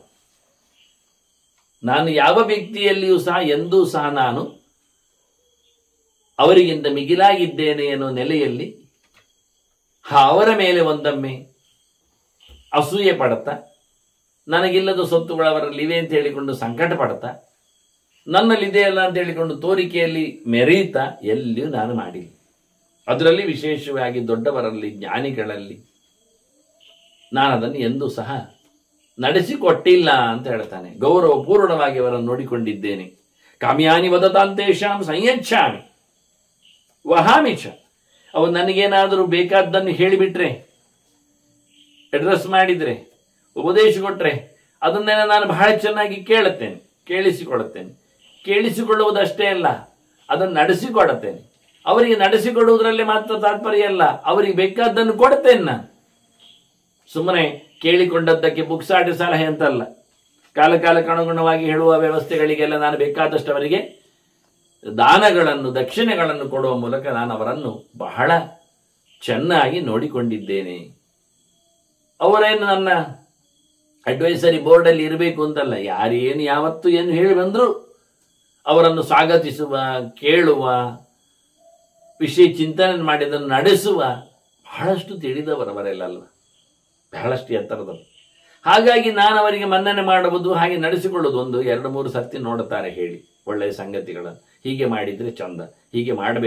ನಾನು ಯಾವ ವ್ಯಕ್ತಿಯಲ್ಲಿಯೂ ಸಹ ಎಂದೂ ಸಹ ನಾನು ಅವರಿಗಿಂತ ಮಿಗಿಲಾಗಿದ್ದೇನೆ ಅನ್ನೋ ನೆಲೆಯಲ್ಲಿ ಹ, ಅವರ ಮೇಲೆ ಒಂದೊಮ್ಮೆ ಅಸೂಯೆ ಪಡುತ್ತಾ ನನಗಿಲ್ಲದ ಸೊತ್ತುಗಳು ಅವರಲ್ಲಿ ಇವೆ ಅಂತ ಹೇಳಿಕೊಂಡು ಸಂಕಟ ಪಡ್ತಾ ನನ್ನಲ್ಲಿ ಇದೆಯಲ್ಲ ಅಂತ ಹೇಳಿಕೊಂಡು ತೋರಿಕೆಯಲ್ಲಿ ಮೆರೀತಾ ಎಲ್ಲಿಯೂ ನಾನು ಮಾಡಿಲ್ಲ ಅದರಲ್ಲಿ ವಿಶೇಷವಾಗಿ ದೊಡ್ಡವರಲ್ಲಿ ಜ್ಞಾನಿಗಳಲ್ಲಿ ನಾನು ಅದನ್ನು ಎಂದೂ ಸಹ ನಡೆಸಿಕೊಟ್ಟಿಲ್ಲ ಅಂತ ಹೇಳ್ತಾನೆ ಗೌರವ ಪೂರ್ಣವಾಗಿ ಅವರನ್ನು ನೋಡಿಕೊಂಡಿದ್ದೇನೆ ಕಾಮ್ಯಾನಿ ವದತಾಂತೇಶಾಂ ಸಂಯಚ್ಛಾಮಿ ವಹಾಮಿ ಚ ಅವು ನನಗೇನಾದರೂ ಬೇಕಾದ್ದನ್ನು ಹೇಳಿಬಿಟ್ರೆ ಅಡ್ರೆಸ್ ಮಾಡಿದ್ರೆ ಉಪದೇಶ ಕೊಟ್ರೆ ಅದನ್ನೆಲ್ಲ ನಾನು ಬಹಳ ಚೆನ್ನಾಗಿ ಕೇಳುತ್ತೇನೆ ಕೇಳಿಸಿಕೊಳ್ಳುತ್ತೇನೆ ಕೇಳಿಸಿಕೊಳ್ಳುವುದಷ್ಟೇ ಅಲ್ಲ ಅದನ್ನು ನಡೆಸಿಕೊಡುತ್ತೇನೆ ಅವರಿಗೆ ನಡೆಸಿಕೊಡುವುದರಲ್ಲಿ ಮಾತ್ರ ತಾತ್ಪರ್ಯ ಅಲ್ಲ ಅವರಿಗೆ ಬೇಕಾದ್ದನ್ನು ಕೊಡ್ತೇನೆ ನಾನು ಸುಮ್ಮನೆ ಕೇಳಿಕೊಂಡದ್ದಕ್ಕೆ ಬುಕ್ಸಾಟಿ ಸಲಹೆ ಅಂತಲ್ಲ ಕಾಲ ಕಾಲಕ್ಕೆ ಅನುಗುಣವಾಗಿ ಹೇಳುವ ವ್ಯವಸ್ಥೆಗಳಿಗೆಲ್ಲ ನಾನು ಬೇಕಾದಷ್ಟು ಅವರಿಗೆ ದಾನಗಳನ್ನು ದಕ್ಷಿಣೆಗಳನ್ನು ಕೊಡುವ ಮೂಲಕ ನಾನು ಅವರನ್ನು ಬಹಳ ಚೆನ್ನಾಗಿ ನೋಡಿಕೊಂಡಿದ್ದೇನೆ ಅವರೇನು ನನ್ನ ಅಡ್ವೈಸರಿ ಬೋರ್ಡಲ್ಲಿ ಇರಬೇಕು ಅಂತಲ್ಲ ಯಾರೇನು ಯಾವತ್ತು ಏನು ಹೇಳಿ ಬಂದರೂ ಅವರನ್ನು ಸ್ವಾಗತಿಸುವ ಕೇಳುವ ವಿಷಯ ಚಿಂತನೆ ಮಾಡಿ ಅದನ್ನು ನಡೆಸುವ ಬಹಳಷ್ಟು ತಿಳಿದವರವರೆಲ್ಲ ಬಹಳಷ್ಟು ಎತ್ತರದವರು ಹಾಗಾಗಿ ನಾನು ಅವರಿಗೆ ಮನ್ನಣೆ ಮಾಡುವುದು ಹಾಗೆ ನಡೆಸಿಕೊಳ್ಳುವುದು ಒಂದು ಎರಡು ಮೂರು ಸರ್ತಿ ನೋಡುತ್ತಾರೆ ಹೇಳಿ ಒಳ್ಳೆಯ ಸಂಗತಿಗಳನ್ನು ಹೀಗೆ ಮಾಡಿದರೆ ಚಂದ ಹೀಗೆ ಮಾಡಬೇಕು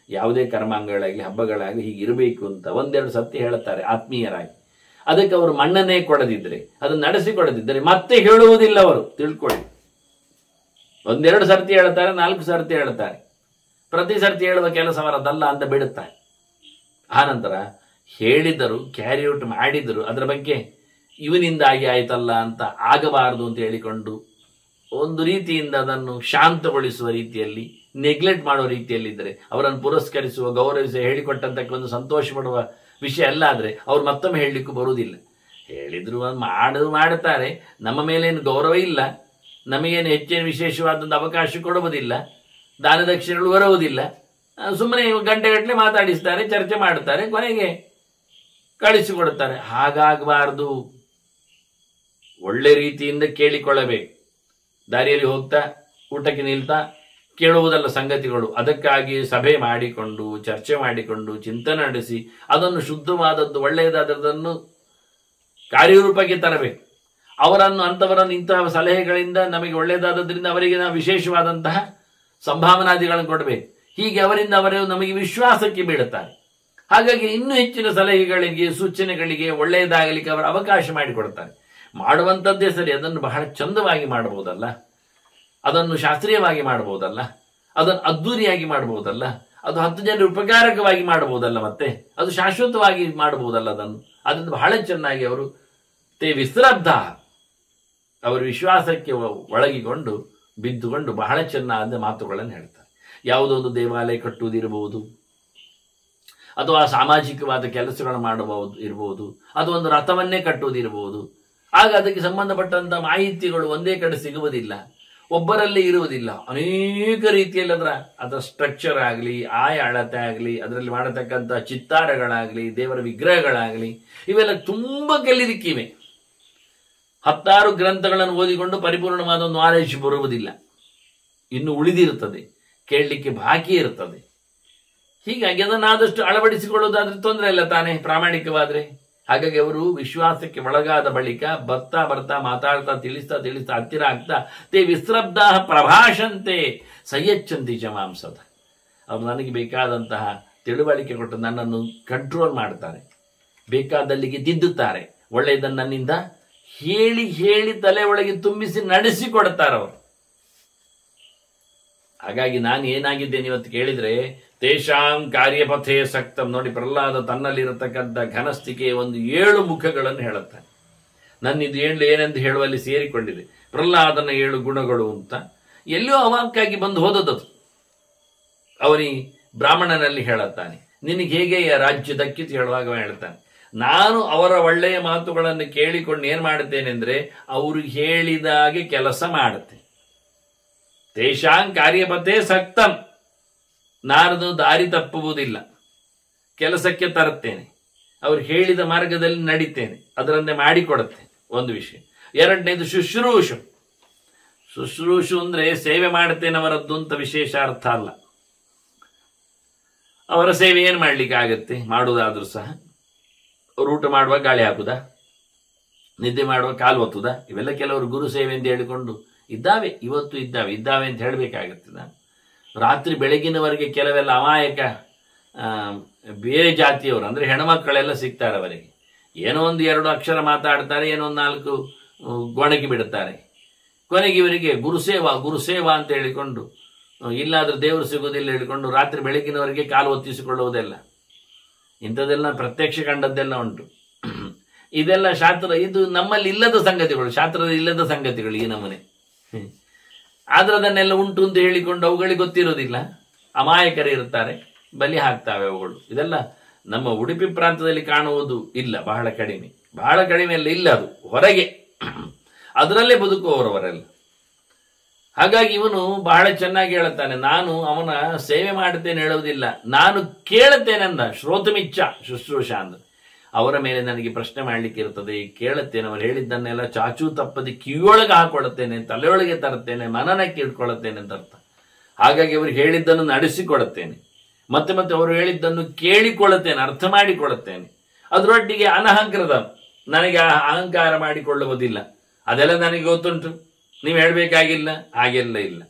ಯಾವುದೇ ಕರ್ಮಾಂಗಗಳಾಗಲಿ ಹಬ್ಬಗಳಾಗಲಿ ಹೀಗೆ ಇರಬೇಕು ಅಂತ ಒಂದೆರಡು ಸತ್ಯ ಹೇಳುತ್ತಾರೆ ಆತ್ಮೀಯರಾಗಿ ಅದಕ್ಕೆ ಅವರು ಮಣ್ಣನ್ನೇ ಕೊಡದಿದ್ರೆ ಅದನ್ನು ನಡೆಸಿಕೊಡದಿದ್ದರೆ ಮತ್ತೆ ಹೇಳುವುದಿಲ್ಲ ಅವರು ತಿಳ್ಕೊಳ್ಳಿ ಒಂದೆರಡು ಸರ್ತಿ ಹೇಳ್ತಾರೆ ನಾಲ್ಕು ಸರ್ತಿ ಹೇಳ್ತಾರೆ ಪ್ರತಿ ಸರ್ತಿ ಹೇಳುವ ಕೆಲಸ ಅವರದ್ದಲ್ಲ ಅಂತ ಬಿಡುತ್ತಾರೆ ಆನಂತರ ಹೇಳಿದರು ಕ್ಯಾರಿ ಔಟ್ ಮಾಡಿದರು ಅದರ ಬಗ್ಗೆ ಇವನಿಂದಾಗಿ ಆಯ್ತಲ್ಲ ಅಂತ ಆಗಬಾರದು ಅಂತ ಹೇಳಿಕೊಂಡು ಒಂದು ರೀತಿಯಿಂದ ಅದನ್ನು ಶಾಂತಗೊಳಿಸುವ ರೀತಿಯಲ್ಲಿ ನೆಗ್ಲೆಕ್ಟ್ ಮಾಡುವ ರೀತಿಯಲ್ಲಿದ್ದರೆ ಅವರನ್ನು ಪುರಸ್ಕರಿಸುವ ಗೌರವಿಸುವ ಹೇಳಿಕೊಟ್ಟಂತಕ್ಕೆ ಒಂದು ಸಂತೋಷ ಪಡುವ ವಿಷಯ ಅಲ್ಲ ಆದರೆ ಅವ್ರು ಮತ್ತೊಮ್ಮೆ ಹೇಳಲಿಕ್ಕೂ ಬರುವುದಿಲ್ಲ ಹೇಳಿದ್ರು ಅದು ಮಾಡೋದು ಮಾಡುತ್ತಾರೆ ನಮ್ಮ ಮೇಲೇನು ಗೌರವ ಇಲ್ಲ ನಮಗೇನು ಹೆಚ್ಚಿನ ವಿಶೇಷವಾದಂಥ ಅವಕಾಶ ಕೊಡುವುದಿಲ್ಲ ದಾನ ದಕ್ಷಿಣೆಗಳು ಬರುವುದಿಲ್ಲ ಸುಮ್ಮನೆ ಗಂಟೆಗಟ್ಟಲೆ ಮಾತಾಡಿಸ್ತಾರೆ ಚರ್ಚೆ ಮಾಡುತ್ತಾರೆ ಕೊನೆಗೆ ಕಳಿಸಿಕೊಡುತ್ತಾರೆ ಹಾಗಾಗಬಾರದು ಒಳ್ಳೆ ರೀತಿಯಿಂದ ಕೇಳಿಕೊಳ್ಳಬೇಕು ದಾರಿಯಲ್ಲಿ ಹೋಗ್ತಾ ಊಟಕ್ಕೆ ನಿಲ್ತಾ ಕೇಳುವುದಲ್ಲ ಸಂಗತಿಗಳು ಅದಕ್ಕಾಗಿ ಸಭೆ ಮಾಡಿಕೊಂಡು ಚರ್ಚೆ ಮಾಡಿಕೊಂಡು ಚಿಂತನೆ ನಡೆಸಿ ಅದನ್ನು ಶುದ್ಧವಾದದ್ದು ಒಳ್ಳೆಯದಾದದ್ದನ್ನು ಕಾರ್ಯರೂಪಕ್ಕೆ ತರಬೇಕು ಅವರನ್ನು ಅಂಥವರನ್ನು ಇಂತಹ ಸಲಹೆಗಳಿಂದ ನಮಗೆ ಒಳ್ಳೆಯದಾದದ್ರಿಂದ ಅವರಿಗೆ ನಾವು ವಿಶೇಷವಾದಂತಹ ಸಂಭಾವನಾದಿಗಳನ್ನು ಕೊಡಬೇಕು ಹೀಗೆ ಅವರಿಂದ ಅವರು ನಮಗೆ ವಿಶ್ವಾಸಕ್ಕೆ ಬೀಳುತ್ತಾರೆ ಹಾಗಾಗಿ ಇನ್ನೂ ಹೆಚ್ಚಿನ ಸಲಹೆಗಳಿಗೆ ಸೂಚನೆಗಳಿಗೆ ಒಳ್ಳೆಯದಾಗಲಿಕ್ಕೆ ಅವರು ಅವಕಾಶ ಮಾಡಿಕೊಡ್ತಾರೆ ಮಾಡುವಂಥದ್ದೇ ಸರಿ ಅದನ್ನು ಬಹಳ ಚಂದವಾಗಿ ಮಾಡಬಹುದಲ್ಲ ಅದನ್ನು ಶಾಸ್ತ್ರೀಯವಾಗಿ ಮಾಡಬಹುದಲ್ಲ ಅದನ್ನು ಅದ್ದೂರಿಯಾಗಿ ಮಾಡಬಹುದಲ್ಲ ಅದು ಹತ್ತು ಜನರ ಉಪಕಾರಕವಾಗಿ ಮಾಡಬಹುದಲ್ಲ ಮತ್ತೆ ಅದು ಶಾಶ್ವತವಾಗಿ ಮಾಡಬಹುದಲ್ಲ ಅದನ್ನು ಅದನ್ನು ಬಹಳ ಚೆನ್ನಾಗಿ ಅವರು ತೇ ವಿಶ್ರದ್ಧ ಅವರು ವಿಶ್ವಾಸಕ್ಕೆ ಒ- ಒಳಗಿಕೊಂಡು ಬಿದ್ದುಕೊಂಡು ಬಹಳ ಚೆನ್ನಾದ ಮಾತುಗಳನ್ನು ಹೇಳ್ತಾರೆ ಯಾವುದೋ ಒಂದು ದೇವಾಲಯ ಕಟ್ಟುವುದಿರಬಹುದು ಅಥವಾ ಸಾಮಾಜಿಕವಾದ ಕೆಲಸಗಳನ್ನು ಮಾಡಬಹುದು ಇರಬಹುದು ಅಥವಾ ಒಂದು ರಥವನ್ನೇ ಕಟ್ಟುವುದಿರಬಹುದು ಆಗ ಅದಕ್ಕೆ ಸಂಬಂಧಪಟ್ಟಂತ ಮಾಹಿತಿಗಳು ಒಂದೇ ಕಡೆ ಸಿಗುವುದಿಲ್ಲ ಒಬ್ಬರಲ್ಲಿ ಇರುವುದಿಲ್ಲ ಅನೇಕ ರೀತಿಯಲ್ಲಿ ಅದರ ಅದರ ಸ್ಟ್ರಕ್ಚರ್ ಆಗಲಿ ಆಯ ಅಳತೆ ಆಗಲಿ ಅದರಲ್ಲಿ ಮಾಡತಕ್ಕಂಥ ಚಿತ್ತಾರಗಳಾಗಲಿ ದೇವರ ವಿಗ್ರಹಗಳಾಗಲಿ ಇವೆಲ್ಲ ತುಂಬ ಕಲಿಲಿಕ್ಕಿವೆ ಹತ್ತಾರು ಗ್ರಂಥಗಳನ್ನು ಓದಿಕೊಂಡು ಪರಿಪೂರ್ಣವಾದ ಒಂದು ನಾಲೆಜ್ ಬರುವುದಿಲ್ಲ ಇನ್ನು ಉಳಿದಿರುತ್ತದೆ ಕೇಳಲಿಕ್ಕೆ ಬಾಕಿ ಇರುತ್ತದೆ ಹೀಗಾಗಿ ಅದನ್ನಾದಷ್ಟು ಅಳವಡಿಸಿಕೊಳ್ಳೋದಾದ್ರೆ ತೊಂದರೆ ಇಲ್ಲ ತಾನೇ ಪ್ರಾಮಾಣಿಕವಾದ್ರೆ ಹಾಗಾಗಿ ಅವರು ವಿಶ್ವಾಸಕ್ಕೆ ಒಳಗಾದ ಬಳಿಕ ಬರ್ತಾ ಬರ್ತಾ ಮಾತಾಡ್ತಾ ತಿಳಿಸ್ತಾ ತಿಳಿಸ್ತಾ ಹತ್ತಿರ ಆಗ್ತಾ ತೇ ವಿಶ್ರಬ್ಧ ಪ್ರಭಾಷಂತೆ ಸಯ್ಯಚ್ಚಂತಿ ಜಮಾಂಸದ ಅವರು ನನಗೆ ಬೇಕಾದಂತಹ ತಿಳುವಳಿಕೆ ಕೊಟ್ಟು ನನ್ನನ್ನು ಕಂಟ್ರೋಲ್ ಮಾಡ್ತಾರೆ ಬೇಕಾದಲ್ಲಿಗೆ ತಿದ್ದುತ್ತಾರೆ ಒಳ್ಳೆಯದನ್ನು ನನ್ನಿಂದ ಹೇಳಿ ಹೇಳಿ ತಲೆ ಒಳಗೆ ತುಂಬಿಸಿ ನಡೆಸಿಕೊಡ್ತಾರೆ ಅವರು ಹಾಗಾಗಿ ನಾನು ಏನಾಗಿದ್ದೇನೆ ಇವತ್ತು ಕೇಳಿದ್ರೆ ತೇಷಾಂ ಕಾರ್ಯಪಥೇ ಸಕ್ತಂ ನೋಡಿ ಪ್ರಹ್ಲಾದ ತನ್ನಲ್ಲಿರತಕ್ಕಂಥ ಘನಸ್ಥಿಕೆ ಒಂದು ಏಳು ಮುಖಗಳನ್ನು ಹೇಳುತ್ತಾನೆ ನನ್ನಿದು ಏಳು ಏನೆಂದು ಹೇಳುವಲ್ಲಿ ಸೇರಿಕೊಂಡಿದೆ ಪ್ರಹ್ಲಾದನ ಏಳು ಗುಣಗಳು ಅಂತ ಎಲ್ಲೋ ಅವಾಕ್ಕಾಗಿ ಬಂದು ಹೋದದ್ದು ಅವನಿ ಬ್ರಾಹ್ಮಣನಲ್ಲಿ ಹೇಳುತ್ತಾನೆ ನಿನಗೆ ಹೇಗೆ ಈ ರಾಜ್ಯ ದಕ್ಕಿತು ಹೇಳುವಾಗ ಅವ ಹೇಳ್ತಾನೆ ನಾನು ಅವರ ಒಳ್ಳೆಯ ಮಾತುಗಳನ್ನು ಕೇಳಿಕೊಂಡು ಏನ್ ಮಾಡುತ್ತೇನೆಂದ್ರೆ ಅವರು ಹೇಳಿದಾಗೆ ಕೆಲಸ ಮಾಡುತ್ತೆ ತೇಷಾಂ ಕಾರ್ಯಪಥೇ ಸಕ್ತಂ ನಾರದು ದಾರಿ ತಪ್ಪುವುದಿಲ್ಲ ಕೆಲಸಕ್ಕೆ ತರುತ್ತೇನೆ ಅವ್ರು ಹೇಳಿದ ಮಾರ್ಗದಲ್ಲಿ ನಡೀತೇನೆ ಅದರನ್ನೇ ಮಾಡಿಕೊಡುತ್ತೆ ಒಂದು ವಿಷಯ ಎರಡನೇದು ಶುಶ್ರೂಷು ಶುಶ್ರೂಷು ಅಂದ್ರೆ ಸೇವೆ ಮಾಡುತ್ತೇನೆ ಅವರದ್ದು ಅಂತ ವಿಶೇಷ ಅರ್ಥ ಅಲ್ಲ ಅವರ ಸೇವೆ ಏನು ಮಾಡ್ಲಿಕ್ಕೆ ಆಗತ್ತೆ ಮಾಡುವುದಾದ್ರೂ ಸಹ ಅವ್ರು ಊಟ ಮಾಡುವಾಗ ಗಾಳಿ ಹಾಕುದಾ ನಿದ್ದೆ ಮಾಡುವ ಕಾಲು ಒತ್ತುದಾ ಇವೆಲ್ಲ ಕೆಲವರು ಗುರು ಸೇವೆ ಅಂತ ಹೇಳಿಕೊಂಡು ಇದ್ದಾವೆ ಇವತ್ತು ಇದ್ದಾವೆ ಇದ್ದಾವೆ ಅಂತ ಹೇಳಬೇಕಾಗತ್ತೆ ನಾನು ರಾತ್ರಿ ಬೆಳಗಿನವರೆಗೆ ಕೆಲವೆಲ್ಲ ಅಮಾಯಕ ಆ, ಬೇರೆ ಜಾತಿಯವರು ಅಂದರೆ ಹೆಣ್ಮಕ್ಕಳೆಲ್ಲ ಸಿಗ್ತಾರೆ ಅವರಿಗೆ ಏನೋ ಒಂದು ಎರಡು ಅಕ್ಷರ ಮಾತಾಡ್ತಾರೆ ಏನೋ ಒಂದು ನಾಲ್ಕು ಆ, ಗೊಣಗಿ ಬಿಡುತ್ತಾರೆ ಕೊನೆಗೆ ಇವರಿಗೆ ಗುರುಸೇವಾ ಗುರುಸೇವಾ ಅಂತ ಹೇಳಿಕೊಂಡು ಆ, ಇಲ್ಲಾದ್ರೂ ದೇವರು ಸಿಗೋದಿಲ್ಲ ಹೇಳಿಕೊಂಡು ರಾತ್ರಿ ಬೆಳಗಿನವರೆಗೆ ಕಾಲು ಒತ್ತಿಸಿಕೊಳ್ಳುವುದೆಲ್ಲ ಇಂಥದ್ದೆಲ್ಲ ಪ್ರತ್ಯಕ್ಷ ಕಂಡದ್ದೆಲ್ಲ ಉಂಟು ಇದೆಲ್ಲ ಶಾಸ್ತ್ರ ಇದು ನಮ್ಮಲ್ಲಿ ಇಲ್ಲದ ಸಂಗತಿಗಳು ಶಾಸ್ತ್ರದ ಇಲ್ಲದ ಸಂಗತಿಗಳು ಈ ನಮೂನೆ ಹ್ಮ್. ಆದ್ರೆ ಅದನ್ನೆಲ್ಲ ಉಂಟು ಅಂತ ಹೇಳಿಕೊಂಡು ಅವುಗಳಿಗೆ ಗೊತ್ತಿರೋದಿಲ್ಲ ಅಮಾಯಕರು ಇರ್ತಾರೆ ಬಲಿ ಹಾಕ್ತಾವೆ ಅವುಗಳು ಇದೆಲ್ಲ ನಮ್ಮ ಉಡುಪಿ ಪ್ರಾಂತದಲ್ಲಿ ಕಾಣುವುದು ಇಲ್ಲ ಬಹಳ ಕಡಿಮೆ ಬಹಳ ಕಡಿಮೆ ಎಲ್ಲ ಇಲ್ಲ ಅದು ಹೊರಗೆ ಅದರಲ್ಲೇ ಬದುಕುವವರವರೆಲ್ಲ ಹಾಗಾಗಿ ಇವನು ಬಹಳ ಚೆನ್ನಾಗಿ ಹೇಳುತ್ತಾನೆ ನಾನು ಅವನ ಸೇವೆ ಮಾಡುತ್ತೇನೆ ಹೇಳುವುದಿಲ್ಲ ನಾನು ಕೇಳುತ್ತೇನೆಂದ ಶ್ರೋತಮಿಚ್ಛ ಶುಶ್ರೂಷ ಅಂದ ಅವರ ಮೇಲೆ ನನಗೆ ಪ್ರಶ್ನೆ ಮಾಡಲಿಕ್ಕೆ ಇರ್ತದೆ ಕೇಳುತ್ತೇನೆ ಅವರು ಹೇಳಿದ್ದನ್ನೆಲ್ಲ ಚಾಚೂ ತಪ್ಪದೆ ಕಿವಿಯೊಳಗೆ ಹಾಕೊಳ್ಳುತ್ತೇನೆ ತಲೆಯೊಳಗೆ ತರುತ್ತೇನೆ ಮನನಕ್ಕೆ ಇಟ್ಕೊಳ್ಳುತ್ತೇನೆ ಅಂತ ಅರ್ಥ ಹಾಗಾಗಿ ಅವರು ಹೇಳಿದ್ದನ್ನು ನಡೆಸಿಕೊಡುತ್ತೇನೆ ಮತ್ತೆ ಮತ್ತೆ ಅವರು ಹೇಳಿದ್ದನ್ನು ಕೇಳಿಕೊಳ್ಳುತ್ತೇನೆ ಅರ್ಥ ಮಾಡಿಕೊಳ್ಳುತ್ತೇನೆ ಅದರೊಟ್ಟಿಗೆ ಅನಹಂಕೃತ ನನಗೆ ಆ ಅಹಂಕಾರ ಮಾಡಿಕೊಳ್ಳುವುದಿಲ್ಲ ಅದೆಲ್ಲ ನನಗೆ ಗೊತ್ತುಂಟು ನೀವು ಹೇಳಬೇಕಾಗಿಲ್ಲ ಹಾಗೆಲ್ಲ ಇಲ್ಲ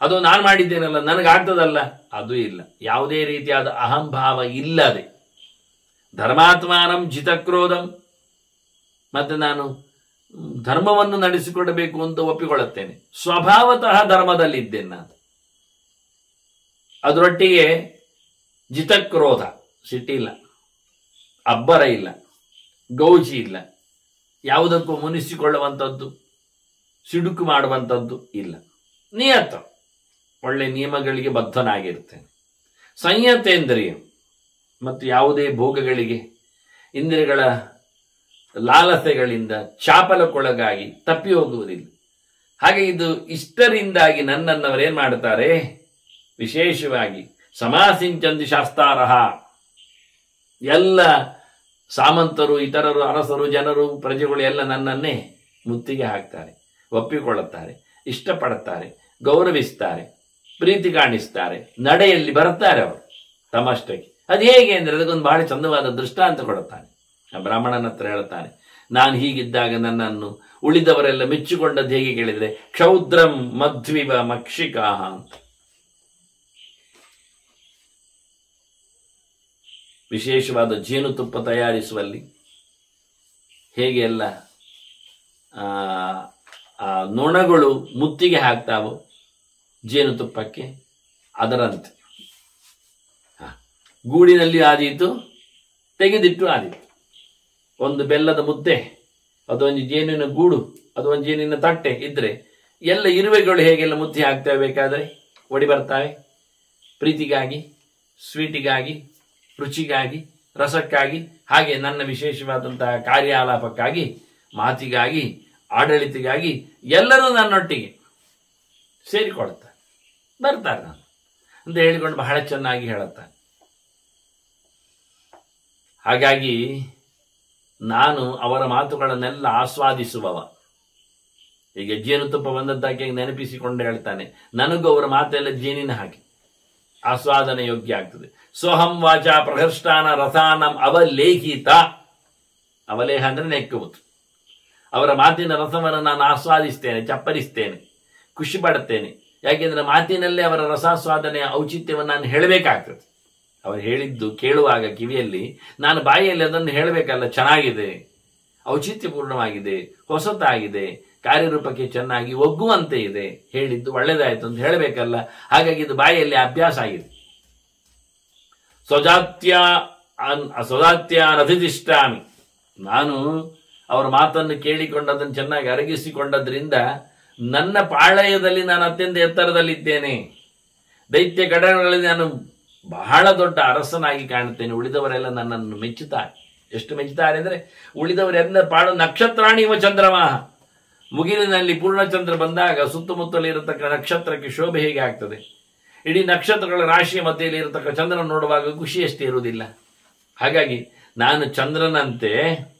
ಅದು ನಾನು ಮಾಡಿದ್ದೇನಲ್ಲ ನನಗಾಗ್ತದಲ್ಲ ಅದು ಇಲ್ಲ ಯಾವುದೇ ರೀತಿಯಾದ ಅಹಂಭಾವ ಇಲ್ಲದೆ ಧರ್ಮಾತ್ಮಾನಂ ಜಿತಕ್ರೋಧಂ ಮತ್ತೆ ನಾನು ಮ್, ಧರ್ಮವನ್ನು ನಡೆಸಿಕೊಡಬೇಕು ಅಂತ ಒಪ್ಪಿಕೊಳ್ಳುತ್ತೇನೆ ಸ್ವಭಾವತಃ ಧರ್ಮದಲ್ಲಿದ್ದೇನೆ ನಾನು ಅದರೊಟ್ಟಿಗೆ ಜಿತಕ್ರೋಧ ಸಿಟ್ಟಿಲ್ಲ ಅಬ್ಬರ ಇಲ್ಲ ಗೌಜಿ ಇಲ್ಲ ಯಾವುದಕ್ಕೂ ಮುನಿಸಿಕೊಳ್ಳುವಂಥದ್ದು ಸಿಡುಕು ಮಾಡುವಂಥದ್ದು ಇಲ್ಲ ನಿಯತ ಒಳ್ಳೆ ನಿಯಮಗಳಿಗೆ ಬದ್ಧನಾಗಿರ್ತೇನೆ ಸಂಯತೇಂದ್ರಿಯ ಮತ್ತು ಯಾವುದೇ ಭೋಗಗಳಿಗೆ ಇಂದ್ರಿಯಗಳ ಲಾಲಸೆಗಳಿಂದ ಚಾಪಲಕ್ಕೊಳಗಾಗಿ ತಪ್ಪಿ ಹೋಗುವುದಿಲ್ಲ ಹಾಗೆ ಇದು ಇಷ್ಟರಿಂದಾಗಿ ನನ್ನನ್ನವರೇನ್ ಮಾಡ್ತಾರೆ ವಿಶೇಷವಾಗಿ ಸಮಾಸಿಂಚಂದಿ ಶಾಸ್ತಾರಹ ಎಲ್ಲ ಸಾಮಂತರು ಇತರರು ಅರಸರು ಜನರು ಪ್ರಜೆಗಳು ಎಲ್ಲ ನನ್ನನ್ನೇ ಮುತ್ತಿಗೆ ಹಾಕ್ತಾರೆ ಒಪ್ಪಿಕೊಳ್ಳುತ್ತಾರೆ ಇಷ್ಟಪಡುತ್ತಾರೆ ಗೌರವಿಸ್ತಾರೆ ಪ್ರೀತಿ ಕಾಣಿಸ್ತಾರೆ ನಡೆಯಲ್ಲಿ ಬರುತ್ತಾರೆ ಅವರು ತಮ್ಮಷ್ಟಕ್ಕೆ ಅದು ಹೇಗೆ ಅಂದ್ರೆ ಅದಕ್ಕೊಂದು ಬಹಳ ಚಂದವಾದ ದೃಷ್ಟಾಂತ ಕೊಡುತ್ತಾನೆ ಆ ಬ್ರಾಹ್ಮಣನ ಹತ್ರ ಹೇಳ್ತಾನೆ ನಾನು ಹೀಗಿದ್ದಾಗ ನನ್ನನ್ನು ಉಳಿದವರೆಲ್ಲ ಮೆಚ್ಚಿಕೊಂಡದ್ದು ಹೇಗೆ ಕೇಳಿದ್ರೆ ಕ್ಷೌದ್ರಂ ಮಧ್ವಿವ ಮಕ್ಷಿಕಾಹ ಅಂತ ವಿಶೇಷವಾದ ಜೇನುತುಪ್ಪ ತಯಾರಿಸುವಲ್ಲಿ ಹೇಗೆ ಎಲ್ಲ ಆ, ಆ ನೊಣಗಳು ಮುತ್ತಿಗೆ ಹಾಕ್ತಾವೋ ಜೇನುತುಪ್ಪಕ್ಕೆ ಅದರಂತೆ ಹ. ಗೂಡಿನಲ್ಲಿ ಆದೀತು ತೆಗೆದಿಟ್ಟು ಆದೀತು ಒಂದು ಬೆಲ್ಲದ ಮುದ್ದೆ ಅದೊಂದು ಜೇನಿನ ಗೂಡು ಅದೊಂದು ಜೇನಿನ ತಟ್ಟೆ ಇದ್ರೆ ಎಲ್ಲ ಇರುವೆಗಳು ಹೇಗೆಲ್ಲ ಮುತ್ತಿ ಹಾಕ್ತವೆ ಬೇಕಾದರೆ ಒಡಿ ಬರ್ತಾವೆ ಪ್ರೀತಿಗಾಗಿ ಸ್ವೀಟಿಗಾಗಿ ರುಚಿಗಾಗಿ ರಸಕ್ಕಾಗಿ ಹಾಗೆ ನನ್ನ ವಿಶೇಷವಾದಂತಹ ಕಾರ್ಯಾಲಾಪಕ್ಕಾಗಿ ಮಾತಿಗಾಗಿ ಆಡಳಿತಿಗಾಗಿ ಎಲ್ಲರೂ ನನ್ನೊಟ್ಟಿಗೆ ಸೇರಿಕೊಳ್ತಾರೆ ಬರ್ತಾರೆ ನಾನು ಅಂತ ಹೇಳಿಕೊಂಡು ಬಹಳ ಚೆನ್ನಾಗಿ ಹೇಳುತ್ತಾರೆ ಹಾಗಾಗಿ ನಾನು ಅವರ ಮಾತುಗಳನ್ನೆಲ್ಲ ಆಸ್ವಾದಿಸುವವ ಈಗ ಜೇನುತುಪ್ಪ ಬಂದದ್ದಾಕೆ ನೆನಪಿಸಿಕೊಂಡು ಹೇಳ್ತಾನೆ ನನಗೂ ಅವರ ಮಾತೆಲ್ಲ ಜೇನಿನ ಹಾಗೆ ಆಸ್ವಾದನೆ ಯೋಗ್ಯ ಆಗ್ತದೆ ಸೋಹಂ ವಾಚ ಪ್ರಹರ್ಷ್ಟಾನ ರಸಾನಂ ಅವಲೇಖಿತ ಅವಲೇಹ ಅಂದ್ರೆ ನೆಕ್ಕುವುದು ಅವರ ಮಾತಿನ ರಸವನ್ನು ನಾನು ಆಸ್ವಾದಿಸ್ತೇನೆ ಚಪ್ಪರಿಸ್ತೇನೆ ಖುಷಿ ಪಡುತ್ತೇನೆ ಯಾಕೆಂದ್ರೆ ಮಾತಿನಲ್ಲೇ ಅವರ ರಸಾಸ್ವಾದನೆಯ ಔಚಿತ್ಯವನ್ನು ನಾನು ಹೇಳಬೇಕಾಗ್ತದೆ ಅವರು ಹೇಳಿದ್ದು ಕೇಳುವಾಗ ಕಿವಿಯಲ್ಲಿ ನಾನು ಬಾಯಿಯಲ್ಲಿ ಅದನ್ನು ಹೇಳಬೇಕಲ್ಲ ಚೆನ್ನಾಗಿದೆ ಔಚಿತ್ಯಪೂರ್ಣವಾಗಿದೆ ಹೊಸತಾಗಿದೆ ಕಾರ್ಯರೂಪಕ್ಕೆ ಚೆನ್ನಾಗಿ ಒಗ್ಗುವಂತೆ ಇದೆ ಹೇಳಿದ್ದು ಒಳ್ಳೆದಾಯ್ತು ಅಂತ ಹೇಳಬೇಕಲ್ಲ ಹಾಗಾಗಿ ಇದು ಬಾಯಿಯಲ್ಲಿ ಅಭ್ಯಾಸ ಆಗಿದೆ ಸ್ವಜಾತ್ಯ ಅನ್- ಸ್ವಜಾತ್ಯ ನಧಿದಿಷ್ಟಾಮಿ ನಾನು ಅವರ ಮಾತನ್ನು ಕೇಳಿಕೊಂಡು ಅದನ್ನು ಚೆನ್ನಾಗಿ ಅರಗಿಸಿಕೊಂಡದ್ರಿಂದ ನನ್ನ ಪಾಳಯದಲ್ಲಿ ನಾನು ಅತ್ಯಂತ ಎತ್ತರದಲ್ಲಿದ್ದೇನೆ ದೈತ್ಯ ಗಡಗಳಲ್ಲಿ ನಾನು ಬಹಳ ದೊಡ್ಡ ಅರಸನಾಗಿ ಕಾಣುತ್ತೇನೆ ಉಳಿದವರೆಲ್ಲ ನನ್ನನ್ನು ಮೆಚ್ಚುತ್ತಾರೆ ಎಷ್ಟು ಮೆಚ್ಚುತ್ತಾರೆ ಅಂದ್ರೆ ಉಳಿದವರೆಲ್ಲ ಪಾಳು ನಕ್ಷತ್ರಾಣಿ ಇವ ಚಂದ್ರಮಾಹ ಮುಗಿಲಿನಲ್ಲಿ ಪೂರ್ಣಚಂದ್ರ ಬಂದಾಗ ಸುತ್ತಮುತ್ತಲು ಇರತಕ್ಕ ನಕ್ಷತ್ರಕ್ಕೆ ಶೋಭೆ ಹೇಗೆ ಆಗ್ತದೆ ಇಡೀ ನಕ್ಷತ್ರಗಳ ರಾಶಿಯ ಮಧ್ಯೆಯಲ್ಲಿ ಇರತಕ್ಕ ಚಂದ್ರನ ನೋಡುವಾಗ ಖುಷಿ ಅಷ್ಟೇ ಇರುವುದಿಲ್ಲ ಹಾಗಾಗಿ ನಾನು ಚಂದ್ರನಂತೆ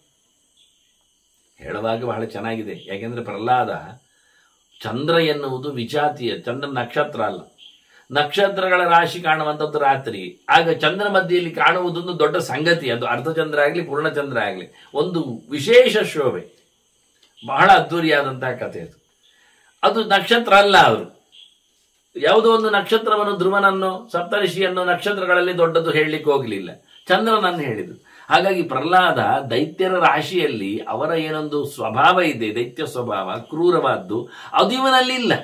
ಹೇಳುವಾಗ ಬಹಳ ಚೆನ್ನಾಗಿದೆ ಯಾಕೆಂದ್ರೆ ಪ್ರಹ್ಲಾದ ಚಂದ್ರ ಎನ್ನುವುದು ವಿಜಾತಿಯ ಚಂದ್ರ ನಕ್ಷತ್ರ ಅಲ್ಲ ನಕ್ಷತ್ರಗಳ ರಾಶಿ ಕಾಣುವಂಥದ್ದು ರಾತ್ರಿ ಆಗ ಚಂದ್ರ ಮಧ್ಯೆಯಲ್ಲಿ ಕಾಣುವುದೊಂದು ದೊಡ್ಡ ಸಂಗತಿ ಅದು ಅರ್ಧಚಂದ್ರ ಆಗಲಿ ಪೂರ್ಣಚಂದ್ರ ಆಗಲಿ ಒಂದು ವಿಶೇಷ ಶೋಭೆ ಬಹಳ ಅದ್ದೂರಿಯಾದಂತಹ ಕಥೆ ಅದು ಅದು ನಕ್ಷತ್ರ ಅಲ್ಲ ಅವರು ಯಾವುದೋ ಒಂದು ನಕ್ಷತ್ರವನ್ನು ಧ್ರುವನನ್ನು ಸಪ್ತಋಷಿಯನ್ನು ನಕ್ಷತ್ರಗಳಲ್ಲಿ ದೊಡ್ಡದು ಹೇಳಲಿಕ್ಕೆ ಹೋಗಲಿಲ್ಲ ಚಂದ್ರನನ್ನು ಹೇಳಿದ್ದು ಹಾಗಾಗಿ ಪ್ರಹ್ಲಾದ ದೈತ್ಯರ ರಾಶಿಯಲ್ಲಿ ಅವರ ಏನೊಂದು ಸ್ವಭಾವ ಇದೆ ದೈತ್ಯ ಸ್ವಭಾವ ಕ್ರೂರವಾದ್ದು ಅದು ಇವನಲ್ಲಿ ಇಲ್ಲ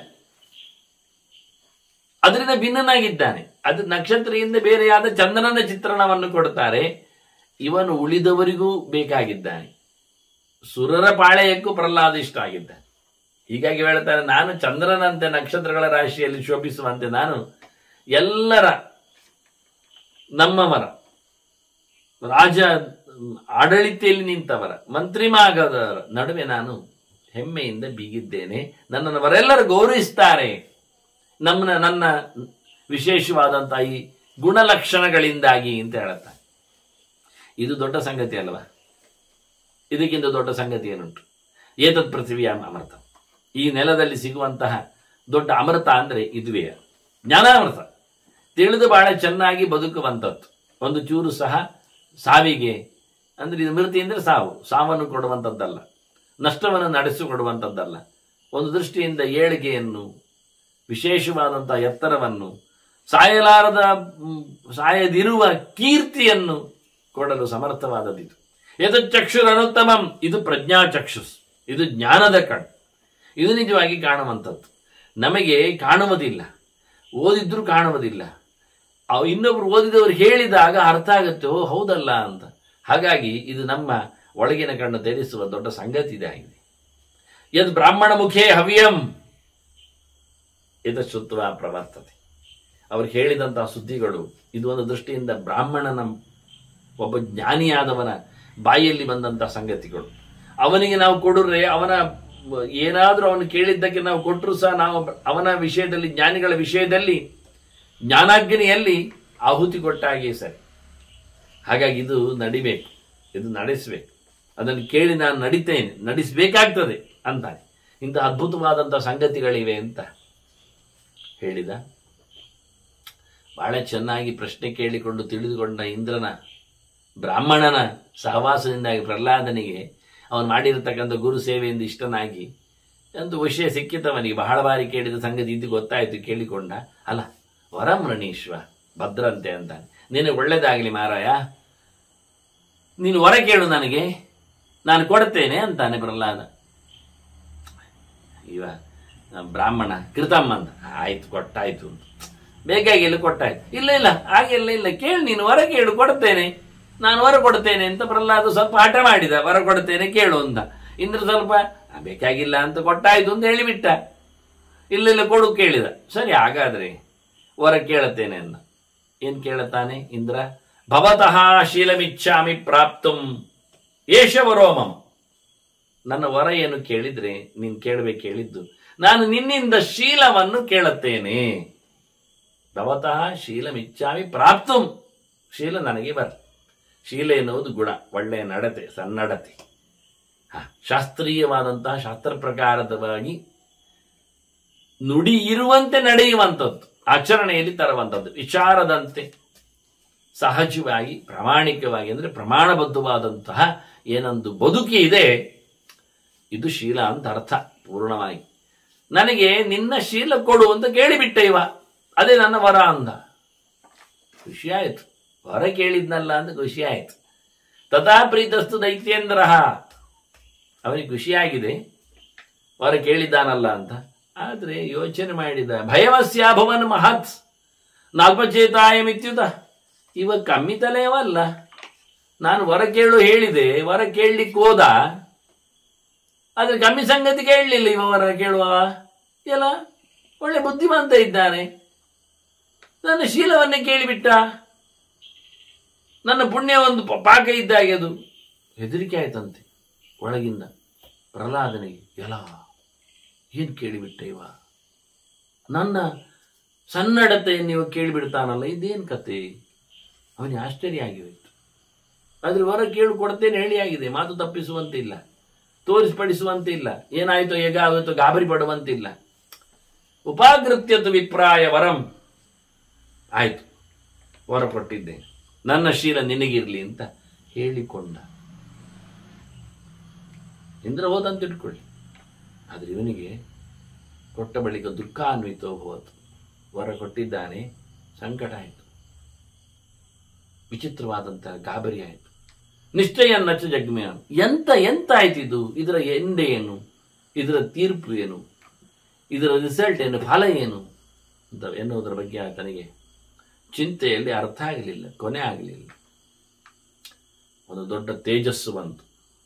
ಅದರಿಂದ ಭಿನ್ನನಾಗಿದ್ದಾನೆ ಅದು ನಕ್ಷತ್ರದಿಂದ ಬೇರೆಯಾದ ಚಂದ್ರನ ಚಿತ್ರಣವನ್ನು ಕೊಡ್ತಾರೆ ಇವನು ಉಳಿದವರಿಗೂ ಬೇಕಾಗಿದ್ದಾನೆ ಸುರರ ಪಾಳೆಯಕ್ಕೂ ಪ್ರಹ್ಲಾದ ಇಷ್ಟ ಆಗಿದ್ದಾನೆ ಹೀಗಾಗಿ ಹೇಳ್ತಾರೆ ನಾನು ಚಂದ್ರನಂತೆ ನಕ್ಷತ್ರಗಳ ರಾಶಿಯಲ್ಲಿ ಶೋಭಿಸುವಂತೆ ನಾನು ಎಲ್ಲರ ನಮ್ಮವರ ರಾಜ ಆಡಳಿತೆಯಲ್ಲಿ ನಿಂತವರ ಮಂತ್ರಿಮಾಗದವರ ನಡುವೆ ನಾನು ಹೆಮ್ಮೆಯಿಂದ ಬೀಗಿದ್ದೇನೆ ನನ್ನನ್ನು ಅವರೆಲ್ಲರೂ ಗೌರವಿಸ್ತಾರೆ ನಮ್ಮ ನನ್ನ ವಿಶೇಷವಾದಂತಹ ಈ ಗುಣಲಕ್ಷಣಗಳಿಂದಾಗಿ ಅಂತ ಹೇಳುತ್ತಾರೆ ಇದು ದೊಡ್ಡ ಸಂಗತಿ ಅಲ್ವಾ ಇದಕ್ಕಿಂತ ದೊಡ್ಡ ಸಂಗತಿ ಏನುಂಟು ಏತತ್ ಪೃಥ್ವಿಯ ಅಮೃತ ಈ ನೆಲದಲ್ಲಿ ಸಿಗುವಂತಹ ದೊಡ್ಡ ಅಮೃತ ಅಂದ್ರೆ ಇದುವೇ ಜ್ಞಾನಾಮೃತ ತಿಳಿದು ಬಹಳ ಚೆನ್ನಾಗಿ ಬದುಕುವಂಥದ್ದು ಒಂದು ಚೂರು ಸಹ ಸಾವಿಗೆ ಅಂದ್ರೆ ಇದು ಮೃತಿ ಅಂದ್ರೆ ಸಾವು ಸಾವನ್ನು ಕೊಡುವಂಥದ್ದಲ್ಲ ನಷ್ಟವನ್ನು ನಡೆಸಿಕೊಡುವಂಥದ್ದಲ್ಲ ಒಂದು ದೃಷ್ಟಿಯಿಂದ ಏಳಿಗೆಯನ್ನು ವಿಶೇಷವಾದಂತಹ ಎತ್ತರವನ್ನು ಸಾಯಲಾರದ ಮ್, ಸಾಯದಿರುವ ಕೀರ್ತಿಯನ್ನು ಕೊಡಲು ಸಮರ್ಥವಾದದಿದು ಇದು ಚಕ್ಷುರನುತ್ತಮಂ ಇದು ಪ್ರಜ್ಞಾಚಕ್ಷುಸ್ ಇದು ಜ್ಞಾನದ ಕಣ್ಣು ಇದು ನಿಜವಾಗಿ ಕಾಣುವಂಥದ್ದು ನಮಗೆ ಕಾಣುವುದಿಲ್ಲ ಓದಿದ್ರೂ ಕಾಣುವುದಿಲ್ಲ ಅವ್ ಇನ್ನೊಬ್ರು ಓದಿದವರು ಹೇಳಿದಾಗ ಅರ್ಥ ಆಗುತ್ತೆ ಓ ಹೌದಲ್ಲ ಅಂತ ಹಾಗಾಗಿ ಇದು ನಮ್ಮ ಒಳಗಿನ ಕಣ್ಣು ತೆರೆಸುವ ದೊಡ್ಡ ಸಂಗತಿ ಇದಾಗಿದೆ ಯದ್ ಬ್ರಾಹ್ಮಣ ಮುಖೇ ಹವ್ಯಂ ಇದು ಶುತ್ವ ಪ್ರವರ್ತತೆ ಅವರು ಹೇಳಿದಂತಹ ಸುದ್ದಿಗಳು ಇದು ಒಂದು ದೃಷ್ಟಿಯಿಂದ ಬ್ರಾಹ್ಮಣನ ಒಬ್ಬ ಜ್ಞಾನಿಯಾದವನ ಬಾಯಿಯಲ್ಲಿ ಬಂದಂತಹ ಸಂಗತಿಗಳು ಅವನಿಗೆ ನಾವು ಕೊಡುರೆ ಅವನ ಏನಾದರೂ ಅವನು ಕೇಳಿದ್ದಕ್ಕೆ ನಾವು ಕೊಟ್ಟರು ಸಹ ನಾವು ಅವನ ವಿಷಯದಲ್ಲಿ ಜ್ಞಾನಿಗಳ ವಿಷಯದಲ್ಲಿ ಜ್ಞಾನಾಗ್ನಿಯಲ್ಲಿ ಆಹುತಿ ಕೊಟ್ಟಾಗೆ ಸರಿ ಹಾಗಾಗಿ ಇದು ನಡಿಬೇಕು ಇದು ನಡೆಸಬೇಕು ಅದನ್ನು ಕೇಳಿ ನಾನು ನಡಿತೇನೆ ನಡೆಸಬೇಕಾಗ್ತದೆ ಅಂತಾನೆ ಇಂಥ ಅದ್ಭುತವಾದಂಥ ಸಂಗತಿಗಳಿವೆ ಅಂತ ಹೇಳಿದ ಬಹಳ ಚೆನ್ನಾಗಿ ಪ್ರಶ್ನೆ ಕೇಳಿಕೊಂಡು ತಿಳಿದುಕೊಂಡ ಇಂದ್ರನ ಬ್ರಾಹ್ಮಣನ ಸಹವಾಸದಿಂದಾಗಿ ಪ್ರಹ್ಲಾದನಿಗೆ ಅವನು ಮಾಡಿರತಕ್ಕಂಥ ಗುರು ಸೇವೆಯಿಂದ ಇಷ್ಟನಾಗಿ ಒಂದು ವಿಷಯ ಸಿಕ್ಕಿತವನಿಗೆ ಬಹಳ ಬಾರಿ ಕೇಳಿದ ಸಂಗತಿ ಇದು ಗೊತ್ತಾಯಿತು ಕೇಳಿಕೊಂಡ ಅಲ್ಲ ವರಂ ರಣೀಶ್ವ ಭದ್ರಂತೆ ಅಂತಾನೆ ನಿನಗೆ ಒಳ್ಳೇದಾಗಲಿ ಮಾರಾಯ ನೀನು ವರ ಕೇಳು ನನಗೆ ನಾನು ಕೊಡ್ತೇನೆ ಅಂತಾನೆ ಪ್ರಹ್ಲಾದ ಇವ ಬ್ರಾಹ್ಮಣ ಕೃತಮ್ಮ ಅಂತ ಆಯ್ತು ಕೊಟ್ಟಾಯ್ತು ಅಂತ ಬೇಕಾಗಿಲ್ಲ ಕೊಟ್ಟಾಯ್ತು ಇಲ್ಲ ಇಲ್ಲ ಹಾಗೆಲ್ಲ ಇಲ್ಲ ಕೇಳು ನೀನು ವರ ಕೇಳು ಕೊಡ್ತೇನೆ ನಾನು ವರ ಕೊಡ್ತೇನೆ ಅಂತ ಪ್ರಹ್ಲಾದ ಸ್ವಲ್ಪ ಹಠ ಮಾಡಿದ ವರ ಕೊಡ್ತೇನೆ ಕೇಳು ಅಂತ ಇಂದ್ರ ಸ್ವಲ್ಪ "ಆ, ಬೇಕಾಗಿಲ್ಲ ಅಂತ ಕೊಟ್ಟಾಯ್ತು ಅಂತ ಹೇಳಿಬಿಟ್ಟ ಇಲ್ಲ ಇಲ್ಲ ಕೊಡು ಕೇಳಿದ ಸರಿ ಹಾಗಾದ್ರೆ ವರ ಕೇಳುತ್ತೇನೆ ಅಂದ ಏನ್ ಕೇಳುತ್ತಾನೆ ಇಂದ್ರ ಭವತಃ ಶೀಲಮಿಚ್ಛಾಮಿ ಪ್ರಾಪ್ತುಂ ಏಷವರೋಮಂ ನನ್ನ ವರ ಏನು ಕೇಳಿದ್ರೆ ನೀನು ಕೇಳಬೇಕು ಕೇಳಿದ್ದು ನಾನು ನಿನ್ನಿಂದ ಶೀಲವನ್ನು ಕೇಳುತ್ತೇನೆ ಭವತಃ ಶೀಲಮಿಚ್ಛಾಮಿ ಪ್ರಾಪ್ತುಂ ಶೀಲ ನನಗೆ ಬರ ಶೀಲ ಎನ್ನುವುದು ಗುಣ ಒಳ್ಳೆಯ ನಡತೆ ಸನ್ನಡತೆ ಹ, ಶಾಸ್ತ್ರೀಯವಾದಂತಹ ಶಾಸ್ತ್ರ ಪ್ರಕಾರದವಾಗಿ ನುಡಿ ಇರುವಂತೆ ನಡೆಯುವಂಥದ್ದು ಆಚರಣೆಯಲ್ಲಿ ತರುವಂಥದ್ದು ವಿಚಾರದಂತೆ ಸಹಜವಾಗಿ ಪ್ರಾಮಾಣಿಕವಾಗಿ ಅಂದರೆ ಪ್ರಮಾಣಬದ್ಧವಾದಂತಹ ಏನೊಂದು ಬದುಕಿ ಇದೆ ಇದು ಶೀಲ ಅಂತ ಅರ್ಥ ಪೂರ್ಣವಾಗಿ ನನಗೆ ನಿನ್ನ ಶೀಲ ಕೊಡು ಅಂತ ಕೇಳಿಬಿಟ್ಟ ಇವ ಅದೇ ನನ್ನ ವರ ಅಂದ ಖುಷಿ ಆಯ್ತು ವರ ಕೇಳಿದ್ನಲ್ಲ ಅಂತ ಖುಷಿ ಆಯ್ತು ತಥಾ ಪ್ರೀತಸ್ತು ದೈತ್ಯೇಂದ್ರ ಅವನಿಗೆ ಖುಷಿಯಾಗಿದೆ ವರ ಕೇಳಿದ್ದಾನಲ್ಲ ಅಂತ ಆದ್ರೆ ಯೋಚನೆ ಮಾಡಿದ ಭಯವಸ್ಯಾಭವನ್ ಮಹತ್ ನಾಲ್ಪಚೇತಾಯಮಿತ್ಯುತ ಇವ ಕಮ್ಮಿ ತಲೆಯವಲ್ಲ ನಾನು ವರ ಕೇಳು ಹೇಳಿದೆ ವರ ಕೇಳಲಿಕ್ಕೆ ಹೋದ ಆದ್ರೆ ಕಮ್ಮಿ ಸಂಗತಿ ಕೇಳಲಿಲ್ಲ ಇವ ವರ ಕೇಳುವ ಎಲ್ಲ ಒಳ್ಳೆ ಬುದ್ಧಿವಂತ ಇದ್ದಾನೆ ನನ್ನ ಶೀಲವನ್ನೇ ಕೇಳಿಬಿಟ್ಟ ನನ್ನ ಪುಣ್ಯ ಒಂದು ಪ- ಪಾಕ ಇದ್ದಾಗೆ ಅದು ಹೆದರಿಕೆ ಆಯ್ತಂತೆ ಒಳಗಿಂದ ಪ್ರಹ್ಲಾದನಿಗೆ ಎಲ್ಲ ಏನ್ ಕೇಳಿಬಿಟ್ಟೆ ಇವ ನನ್ನ ಸನ್ನಡತೆಯನ್ನು ಇವ ಕೇಳಿಬಿಡ್ತಾನಲ್ಲ ಇದೇನ್ ಕತೆ ಅವನಿಗೆ ಆಶ್ಚರ್ಯ ಆಗಿ ಹೋಯ್ತು ಆದ್ರೆ ವರ ಕೇಳು ಕೊಡ್ತೇನೆ ಹೇಳಿ ಆಗಿದೆ ಮಾತು ತಪ್ಪಿಸುವಂತಿಲ್ಲ ತೋರಿಸ್ಪಡಿಸುವಂತಿಲ್ಲ ಏನಾಯ್ತೋ ಹೇಗಾಗುತ್ತೋ ಗಾಬರಿ ಪಡುವಂತಿಲ್ಲ ಉಪಾಗೃತ್ಯತು ವಿಪ್ರಾಯ ವರಂ ಆಯ್ತು ವರ ಕೊಟ್ಟಿದ್ದೆ ನನ್ನ ಶೀಲ ನಿನಗಿರ್ಲಿ ಅಂತ ಹೇಳಿಕೊಂಡ ಇಂದ್ರ ಹೋದಂತ ಇಟ್ಕೊಳ್ಳಿ ಆದ್ರೆ ಇವನಿಗೆ ಕೊಟ್ಟ ಬಳಿಕ ದುಃಖಾನ್ವಿತೋ ಹೋತು ವರ ಕೊಟ್ಟಿದ್ದಾನೆ ಸಂಕಟ ಆಯಿತು ವಿಚಿತ್ರವಾದಂತಹ ಗಾಬರಿ ಆಯಿತು ನಿಶ್ಚಯ ನಚ್ಚ ಜಗ್ಮೆ ಎಂತ ಎಂತ ಆಯ್ತು ಇದು ಇದರ ಎಂಡೆ ಏನು ಇದರ ತೀರ್ಪು ಏನು ಇದರ ರಿಸಲ್ಟ್ ಏನು ಫಲ ಏನು ಅಂತ ಎನ್ನುವುದರ ಬಗ್ಗೆ ಆತನಿಗೆ ಚಿಂತೆಯಲ್ಲಿ ಅರ್ಥ ಆಗಲಿಲ್ಲ ಕೊನೆ ಆಗಲಿಲ್ಲ ಒಂದು ದೊಡ್ಡ ತೇಜಸ್ಸು ಬಂತು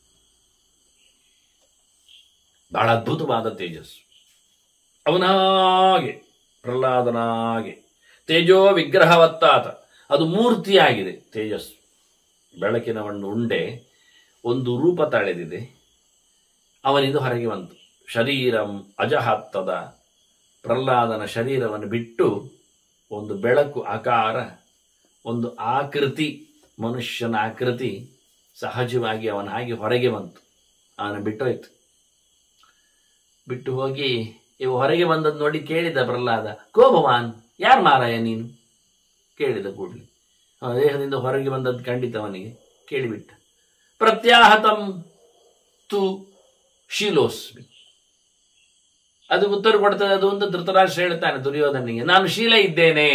ಬಹಳ ಅದ್ಭುತವಾದ ತೇಜಸ್ಸು ಅವನಾಗೆ ಪ್ರಹ್ಲಾದನಾಗೆ ತೇಜೋ ವಿಗ್ರಹವತ್ತಾತ ಅದು ಮೂರ್ತಿಯಾಗಿದೆ ತೇಜಸ್ಸು ಬೆಳಕಿನ ಒಂದು ಉಂಡೆ ಒಂದು ರೂಪ ತಳೆದಿದೆ ಅವನಿದು ಹೊರಗೆ ಬಂತು ಶರೀರಂ ಅಜಹತ್ತದ ಪ್ರಹ್ಲಾದನ ಶರೀರವನ್ನು ಬಿಟ್ಟು ಒಂದು ಬೆಳಕು ಆಕಾರ ಒಂದು ಆಕೃತಿ ಮನುಷ್ಯನ ಆಕೃತಿ ಸಹಜವಾಗಿ ಅವನ ಹಾಗೆ ಹೊರಗೆ ಬಂತು ಅವನ ಬಿಟ್ಟೋಯ್ತು ಬಿಟ್ಟು ಹೋಗಿ ಇವು ಹೊರಗೆ ಬಂದದ್ದು ನೋಡಿ ಕೇಳಿದ ಪ್ರಹ್ಲಾದ ಕೋ ಭವಾನ್ ಯಾರು ಮಾರಾಯ ನೀನು ಕೇಳಿದ ಕೂಡಲೇ ಅವನ ದೇಹದಿಂದ ಹೊರಗೆ ಬಂದದ್ದು ಖಂಡಿತ ಅವನಿಗೆ ಕೇಳಿಬಿಟ್ಟ ಪ್ರತ್ಯಾಹತಂ ತು ಶೀಲೋಸ್ಮಿ ಅದು ಉತ್ತರ ಕೊಡ್ತದೆ ಅದು ಒಂದು ಧೃತರಾಷ್ಟ್ರ ಹೇಳ್ತಾನೆ ದುರ್ಯೋಧನಿಗೆ ನಾನು ಶೀಲ ಇದ್ದೇನೆ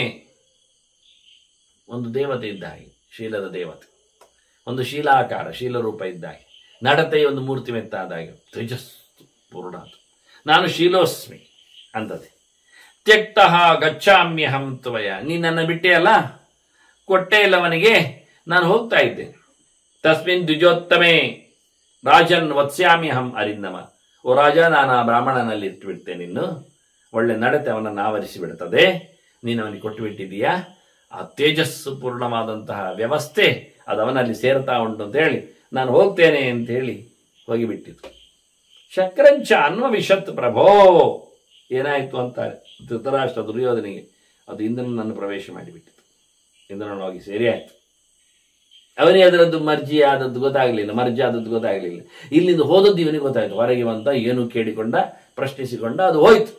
ಒಂದು ದೇವತೆ ಇದ್ದ ಹಾಗೆ ಶೀಲದ ದೇವತೆ ಒಂದು ಶೀಲಾಕಾರ ಶೀಲರೂಪ ಇದ್ದ ಹಾಗೆ ನಡತೆ ಒಂದು ಮೂರ್ತಿ ಮೆತ್ತಾದ ಹಾಗೆ ತೇಜಸ್ ಪೂರ್ಣ ಅದು. ನಾನು ಶೀಲೋಸ್ಮಿ ಅಂತದೆ ತ್ಯಕ್ತ ಗಚ್ಚಾಮ್ಯಹಂ ತ್ವಯ ನೀ ನನ್ನ ಬಿಟ್ಟೆ ಅಲ್ಲ ಕೊಟ್ಟೆ ಇಲ್ಲವನಿಗೆ ನಾನು ಹೋಗ್ತಾ ಇದ್ದೇನೆ ತಸ್ಮಿನ್ ದ್ವಿಜೋತ್ತಮೇ ರಾಜನ್ ವತ್ಸ್ಯಾಮ್ಯಹಂ ಅರಿಂದಮ ಓ ರಾಜ ನಾನು ಆ ಬ್ರಾಹ್ಮಣನಲ್ಲಿ ಇಟ್ಟುಬಿಡ್ತೇನೆ ಇನ್ನು ಒಳ್ಳೆ ನಡತೆ ಅವನನ್ನು ಆವರಿಸಿ ಬಿಡ್ತದೆ ನೀನು ಅವನಿಗೆ ಕೊಟ್ಟು ಬಿಟ್ಟಿದೀಯಾ ಆ ತೇಜಸ್ಸು ಪೂರ್ಣವಾದಂತಹ ವ್ಯವಸ್ಥೆ ಅದು ಅವನಲ್ಲಿ ಸೇರ್ತಾ ಉಂಟು ಅಂತ ಹೇಳಿ ನಾನು ಹೋಗ್ತೇನೆ ಅಂತ ಹೇಳಿ ಹೋಗಿಬಿಟ್ಟಿತು ಶಕ್ರಂಚ ಅನ್ವವಿಶತ್ ಪ್ರಭೋ ಏನಾಯ್ತು ಅಂತ ಧೃತರಾಷ್ಟ್ರ ದುರ್ಯೋಧನಿಗೆ ಅದು ಇಂದ್ರನನ್ನು ಪ್ರವೇಶ ಮಾಡಿಬಿಟ್ಟಿತು ಇಂದ್ರನೊಳಗೆ ಸೇರಿ ಆಯ್ತು ಅವನಿಗೆ ಅದರದ್ದು ಮರ್ಜಿ ಆದದ್ದು ಗೊತ್ತಾಗಲಿಲ್ಲ ಮರ್ಜಿ ಆದದ್ದು ಗೊತ್ತಾಗಲಿಲ್ಲ ಇಲ್ಲಿಂದ ಹೋದದ್ದು ಇವನಿಗೆ ಗೊತ್ತಾಯ್ತು ಹೊರಗೆ ಬಂತ ಏನು ಕೇಳಿಕೊಂಡ ಪ್ರಶ್ನಿಸಿಕೊಂಡ ಅದು ಹೋಯ್ತು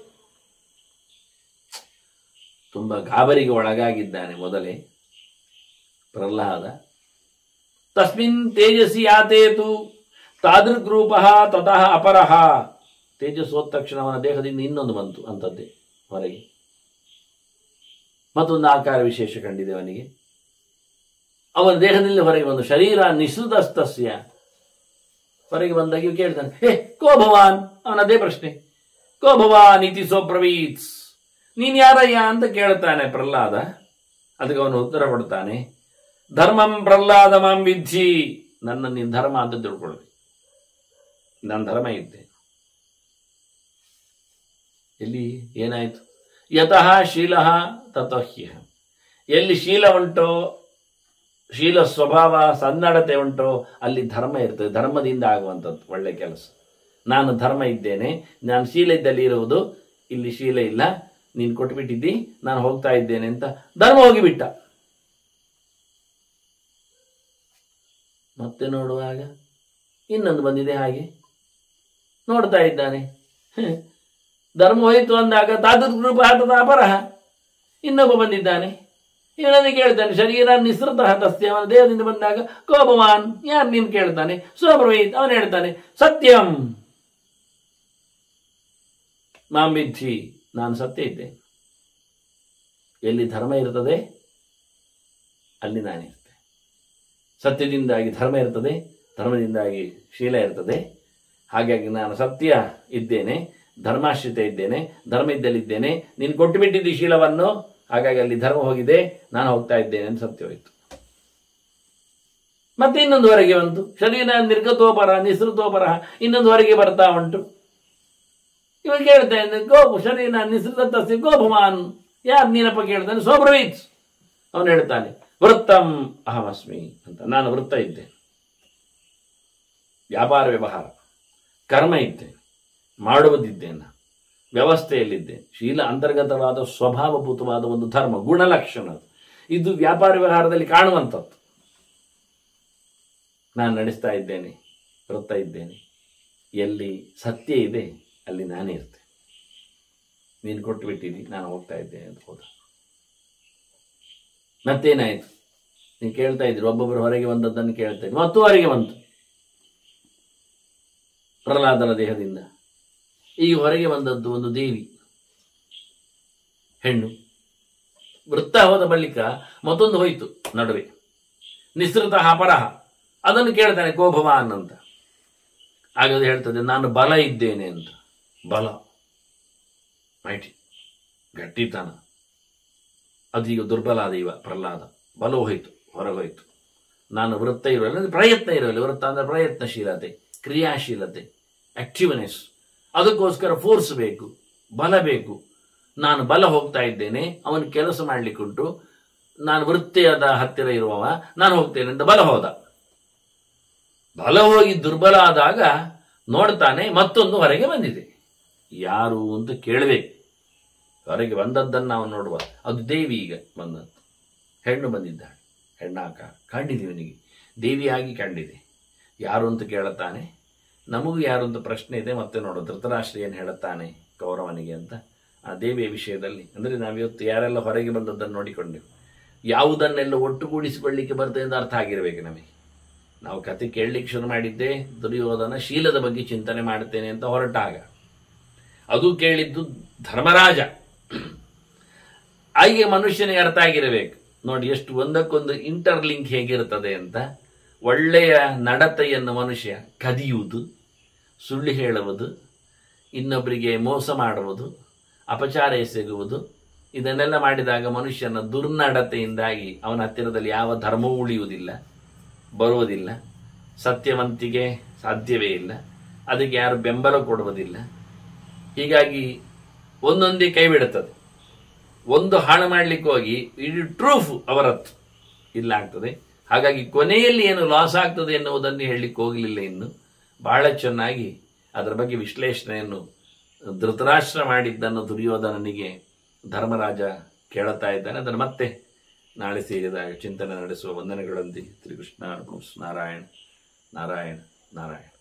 ತುಂಬಾ ಗಾಬರಿಗೆ ಒಳಗಾಗಿದ್ದಾನೆ ಮೊದಲೇ ಪ್ರಹ್ಲಾದ ತಸ್ಮಿನ್ ತೇಜಸ್ಸಿ ಆತೇತು ತಾದೃಗ್ರೂಪ ತತಃ ಅಪರಹ ತೇಜಸ್ ಹೋದ ತಕ್ಷಣ ಅವನ ದೇಹದಿಂದ ಇನ್ನೊಂದು ಬಂತು ಅಂತದ್ದೇ ಹೊರಗೆ ಮತ್ತೊಂದು ಆಕಾರ ವಿಶೇಷ ಕಂಡಿದೆ ಅವನಿಗೆ ಅವನ ದೇಹದಲ್ಲಿ ಹೊರಗೆ ಬಂದು ಶರೀರ ನಿಸೃತಸ್ತಸ್ಯ ಹೊರಗೆ ಬಂದಾಗ ಇವ ಕೇಳ್ತಾನೆ ಹೇ ಕೋ ಭವಾನ್ ಅವನದೇ ಪ್ರಶ್ನೆ ಕೋ ಭವಾನ್ ಇತಿ ಸೋಬ್ರವೀತ್ಸ್ ನೀನ್ ಯಾರಯ್ಯ ಅಂತ ಕೇಳ್ತಾನೆ ಪ್ರಹ್ಲಾದ ಅದಕ್ಕೆ ಅವನು ಉತ್ತರ ಕೊಡ್ತಾನೆ ಧರ್ಮಂ ಪ್ರಹ್ಲಾದ ಮಾಂ ವಿಧಿ ನನ್ನ ನೀನ್ ಧರ್ಮ ಅಂತ ತಿಳ್ಕೊಳ್ಬೇಕು ನಾನು ಧರ್ಮ ಇದ್ದೆ ಎಲ್ಲಿ ಏನಾಯ್ತು ಯತಃ ಶೀಲ ತತಹ್ಯ ಎಲ್ಲಿ ಶೀಲ ಉಂಟೋ ಶೀಲ ಸ್ವಭಾವ ಸನ್ನಡತೆ ಉಂಟೋ ಅಲ್ಲಿ ಧರ್ಮ ಇರ್ತದೆ ಧರ್ಮದಿಂದ ಆಗುವಂಥದ್ದು ಒಳ್ಳೆ ಕೆಲಸ ನಾನು ಧರ್ಮ ಇದ್ದೇನೆ ನಾನು ಶೀಲ ಇದ್ದಲ್ಲಿ ಇರುವುದು ಇಲ್ಲಿ ಶೀಲ ಇಲ್ಲ ನೀನು ಕೊಟ್ಬಿಟ್ಟಿದ್ದಿ ನಾನು ಹೋಗ್ತಾ ಇದ್ದೇನೆ ಅಂತ ಧರ್ಮ ಹೋಗಿಬಿಟ್ಟ ಮತ್ತೆ ನೋಡುವಾಗ ಇನ್ನೊಂದು ಬಂದಿದೆ ಹಾಗೆ ನೋಡ್ತಾ ಇದ್ದಾನೆ ಹ್ಮ್. ಧರ್ಮ ಹೋಯಿತು ಅಂದಾಗ ತಾತೃಪ ಹತದ ಅಪರಹ ಇನ್ನೊಬ್ಬ ಬಂದಿದ್ದಾನೆ ಇವನನ್ನು ಕೇಳ್ತಾನೆ ಶರೀರ ನಿಸೃತ ತಸ್ಯ ಅವನ ದೇಹದಿಂದ ಬಂದಾಗ ಕೋಪವಾನ್ ಯಾರು ನೀನು ಕೇಳ್ತಾನೆ ಸ್ವಬ್ರವೀತ್ ಅವನು ಹೇಳ್ತಾನೆ ಸತ್ಯಂ ಮಾಂ ವಿದ್ಧಿ ನಾನು ಸತ್ಯ ಇದ್ದೆ ಎಲ್ಲಿ ಧರ್ಮ ಇರ್ತದೆ ಅಲ್ಲಿ ನಾನಿರ್ತೆ ಸತ್ಯದಿಂದಾಗಿ ಧರ್ಮ ಇರ್ತದೆ ಧರ್ಮದಿಂದಾಗಿ ಶೀಲ ಇರ್ತದೆ ಹಾಗಾಗಿ ನಾನು ಸತ್ಯ ಇದ್ದೇನೆ ಧರ್ಮಾಶ್ರಿತ ಇದ್ದೇನೆ ಧರ್ಮ ಇದ್ದಲ್ಲಿದ್ದೇನೆ ನೀನು ಕೊಟ್ಟು ಬಿಟ್ಟಿದ್ದಿ ಶೀಲವನ್ನು ಹಾಗಾಗಿ ಅಲ್ಲಿ ಧರ್ಮ ಹೋಗಿದೆ ನಾನು ಹೋಗ್ತಾ ಇದ್ದೇನೆ ಅಂತ ಸತ್ಯ ಹೋಯಿತು ಮತ್ತೆ ಇನ್ನೊಂದು ಹೊರಗೆ ಬಂತು ಶರೀರ ನಿರ್ಗತೋಪರ ನಿಸೃತೋಪರ ಇನ್ನೊಂದು ಹೊರಗೆ ಬರ್ತಾ ಉಂಟು ಇವ ಕೇಳ್ತಾ ಇದ್ದಾನೆ ಗೋಪು ಶರೀರ ನಿಸೃತ ತಸ್ಯ ಗೋಪಮಾನ್ ಯಾರು ನೀನಪ್ಪ ಕೇಳ್ತಾನೆ ಸೋಬ್ರವೀತ್ ಅವನು ಹೇಳ್ತಾನೆ ವೃತ್ತಂ ಅಹಮಸ್ಮಿ ಅಂತ ನಾನು ವೃತ್ತ ಇದ್ದೆ ವ್ಯಾಪಾರ ವ್ಯವಹಾರ ಕರ್ಮ ಇದ್ದೆ ಮಾಡುವುದಿದ್ದೇನೆ ವ್ಯವಸ್ಥೆಯಲ್ಲಿದ್ದೆ ಶೀಲ ಅಂತರ್ಗತವಾದ ಸ್ವಭಾವಭೂತವಾದ ಒಂದು ಧರ್ಮ ಗುಣಲಕ್ಷಣ ಅದು. ಇದು ವ್ಯಾಪಾರ ವ್ಯವಹಾರದಲ್ಲಿ ಕಾಣುವಂಥದ್ದು ನಾನು ನಡೆಸ್ತಾ ಇದ್ದೇನೆ ವೃತ್ತ ಇದ್ದೇನೆ ಎಲ್ಲಿ ಸತ್ಯ ಇದೆ ಅಲ್ಲಿ ನಾನೇ ಇರ್ತೇನೆ ನೀನು ಕೊಟ್ಟು ಬಿಟ್ಟಿದ್ದಿ ನಾನು ಹೋಗ್ತಾ ಇದ್ದೇನೆ ಅಂತ ಹೋದ ಮತ್ತೇನಾಯ್ತು ನೀವು ಕೇಳ್ತಾ ಇದ್ರಿ ಒಬ್ಬೊಬ್ಬರು ಹೊರಗೆ ಬಂದದ್ದನ್ನು ಕೇಳ್ತಾ ಇದ್ರಿ ಮತ್ತು ಹೊರಗೆ ಬಂತು ಪ್ರಹ್ಲಾದನ ದೇಹದಿಂದ ಈಗ ಹೊರಗೆ ಬಂದದ್ದು ಒಂದು ದೇವಿ ಹೆಣ್ಣು ವೃತ್ತ ಹೋದ ಬಳಿಕ ಮತ್ತೊಂದು ಹೋಯಿತು ನಡುವೆ ನಿಸೃತ ಅಪರಹ ಅದನ್ನು ಕೇಳ್ತಾನೆ ಕೋಭವಾನ್ ಅಂತ ಆಗ ಅದು ಹೇಳ್ತದೆ ನಾನು ಬಲ ಇದ್ದೇನೆ ಅಂತ ಬಲ ಮೈಟಿ ಗಟ್ಟಿತನ ಅದೀಗ ದುರ್ಬಲ ಆದ ಇವ ಪ್ರಹ್ಲಾದ ಬಲ ಹೋಯಿತು ಹೊರಗೋಯ್ತು ನಾನು ವೃತ್ತ ಇರೋಲ್ಲ ಅಂದ್ರೆ ಪ್ರಯತ್ನ ಇರೋಲ್ಲ ವೃತ್ತ ಅಂದ್ರೆ ಪ್ರಯತ್ನಶೀಲತೆ ಕ್ರಿಯಾಶೀಲತೆ ಆಕ್ಟಿವ್ನೆಸ್ ಅದಕ್ಕೋಸ್ಕರ ಫೋರ್ಸ್ ಬೇಕು ಬಲ ಬೇಕು ನಾನು ಬಲ ಹೋಗ್ತಾ ಇದ್ದೇನೆ ಅವನು ಕೆಲಸ ಮಾಡ್ಲಿಕ್ಕುಂಟು ನಾನು ವೃತ್ತಿಯದ ಹತ್ತಿರ ಇರುವವ ನಾನು ಹೋಗ್ತೇನೆ ಅಂತ ಬಲ ಹೋದ ಬಲ ಹೋಗಿ ದುರ್ಬಲ ಆದಾಗ ನೋಡ್ತಾನೆ ಮತ್ತೊಂದು ಹೊರಗೆ ಬಂದಿದೆ ಯಾರು ಅಂತ ಕೇಳಬೇಕು ಹೊರಗೆ ಬಂದದ್ದನ್ನು ನಾವು ನೋಡುವ ಅದು ದೇವಿ ಈಗ ಬಂದದ್ದು ಹೆಣ್ಣು ಬಂದಿದ್ದಾಳೆ ಹೆಣ್ಣಾಕಾರ ಕಂಡಿದೆ ಇವನಿಗೆ ದೇವಿಯಾಗಿ ಕಂಡಿದೆ ಯಾರು ಅಂತ ಕೇಳುತ್ತಾನೆ ನಮಗೂ ಯಾರು ಅಂತ ಪ್ರಶ್ನೆ ಇದೆ ಮತ್ತೆ ನೋಡು ಧೃತರಾಷ್ಟ್ರ ಏನು ಹೇಳುತ್ತಾನೆ ಕೌರವನಿಗೆ ಅಂತ ಆ ದೇವಿಯ ವಿಷಯದಲ್ಲಿ ಅಂದರೆ ನಾವಿವತ್ತು ಯಾರೆಲ್ಲ ಹೊರಗೆ ಬಂದದ್ದನ್ನು ನೋಡಿಕೊಂಡೆವು ಯಾವುದನ್ನೆಲ್ಲ ಒಟ್ಟುಗೂಡಿಸಿಕೊಳ್ಳಿಕ್ಕೆ ಬರ್ತದೆ ಅಂತ ಅರ್ಥ ಆಗಿರಬೇಕು ನಮಗೆ ನಾವು ಕತೆ ಕೇಳಲಿಕ್ಕೆ ಶುರು ಮಾಡಿದ್ದೆ ದುರ್ಯೋಧನ ಶೀಲದ ಬಗ್ಗೆ ಚಿಂತನೆ ಮಾಡುತ್ತೇನೆ ಅಂತ ಹೊರಟಾಗ ಅದು ಕೇಳಿದ್ದು ಧರ್ಮರಾಜ ಹಾಗೆ ಮನುಷ್ಯನಿಗೆ ಅರ್ಥ ಆಗಿರಬೇಕು ನೋಡಿ ಎಷ್ಟು ಒಂದಕ್ಕೊಂದು ಇಂಟರ್ಲಿಂಕ್ ಹೇಗಿರುತ್ತದೆ ಅಂತ ಒಳ್ಳೆಯ ನಡತೆಯನ್ನು ಮನುಷ್ಯ ಕದಿಯುವುದು ಸುಳ್ಳು ಹೇಳುವುದು ಇನ್ನೊಬ್ಬರಿಗೆ ಮೋಸ ಮಾಡುವುದು ಅಪಚಾರ ಎಸಗುವುದು ಇದನ್ನೆಲ್ಲ ಮಾಡಿದಾಗ ಮನುಷ್ಯನ ದುರ್ನಡತೆಯಿಂದಾಗಿ ಅವನ ಹತ್ತಿರದಲ್ಲಿ ಯಾವ ಧರ್ಮವೂ ಉಳಿಯುವುದಿಲ್ಲ ಬರುವುದಿಲ್ಲ ಸತ್ಯವಂತಿಗೆ ಸಾಧ್ಯವೇ ಇಲ್ಲ ಅದಕ್ಕೆ ಯಾರು ಬೆಂಬಲ ಕೊಡುವುದಿಲ್ಲ ಹೀಗಾಗಿ ಒಂದೊಂದೇ ಕೈ ಬಿಡುತ್ತದೆ ಒಂದು ಹಾಳು ಮಾಡಲಿಕ್ಕೆ ಹೋಗಿ ಇಡೀ ಟ್ರೂಫ್ ಅವರತ್ತು ಇಲ್ಲ ಆಗ್ತದೆ ಹಾಗಾಗಿ ಕೊನೆಯಲ್ಲಿ ಏನು ಲಾಸ್ ಆಗ್ತದೆ ಎನ್ನುವುದನ್ನು ಹೇಳಲಿಕ್ಕೆ ಹೋಗಲಿಲ್ಲ ಇನ್ನು ಬಹಳ ಚೆನ್ನಾಗಿ ಅದರ ಬಗ್ಗೆ ವಿಶ್ಲೇಷಣೆಯನ್ನು ಧೃತರಾಷ್ಟ್ರ ಮಾಡಿದ್ದನ್ನು ದುರ್ಯೋಧನನಿಗೆ ಧರ್ಮರಾಜ ಕೇಳುತ್ತಾ ಇದ್ದಾನೆ ಅದನ್ನು ಮತ್ತೆ ನಾಳೆ ಸೇರಿದಾಗ ಚಿಂತನೆ ನಡೆಸುವ ವಂದನೆಗಳೊಂದಿಗೆ ಶ್ರೀಕೃಷ್ಣ ನಾರಾಯಣ ನಾರಾಯಣ ನಾರಾಯಣ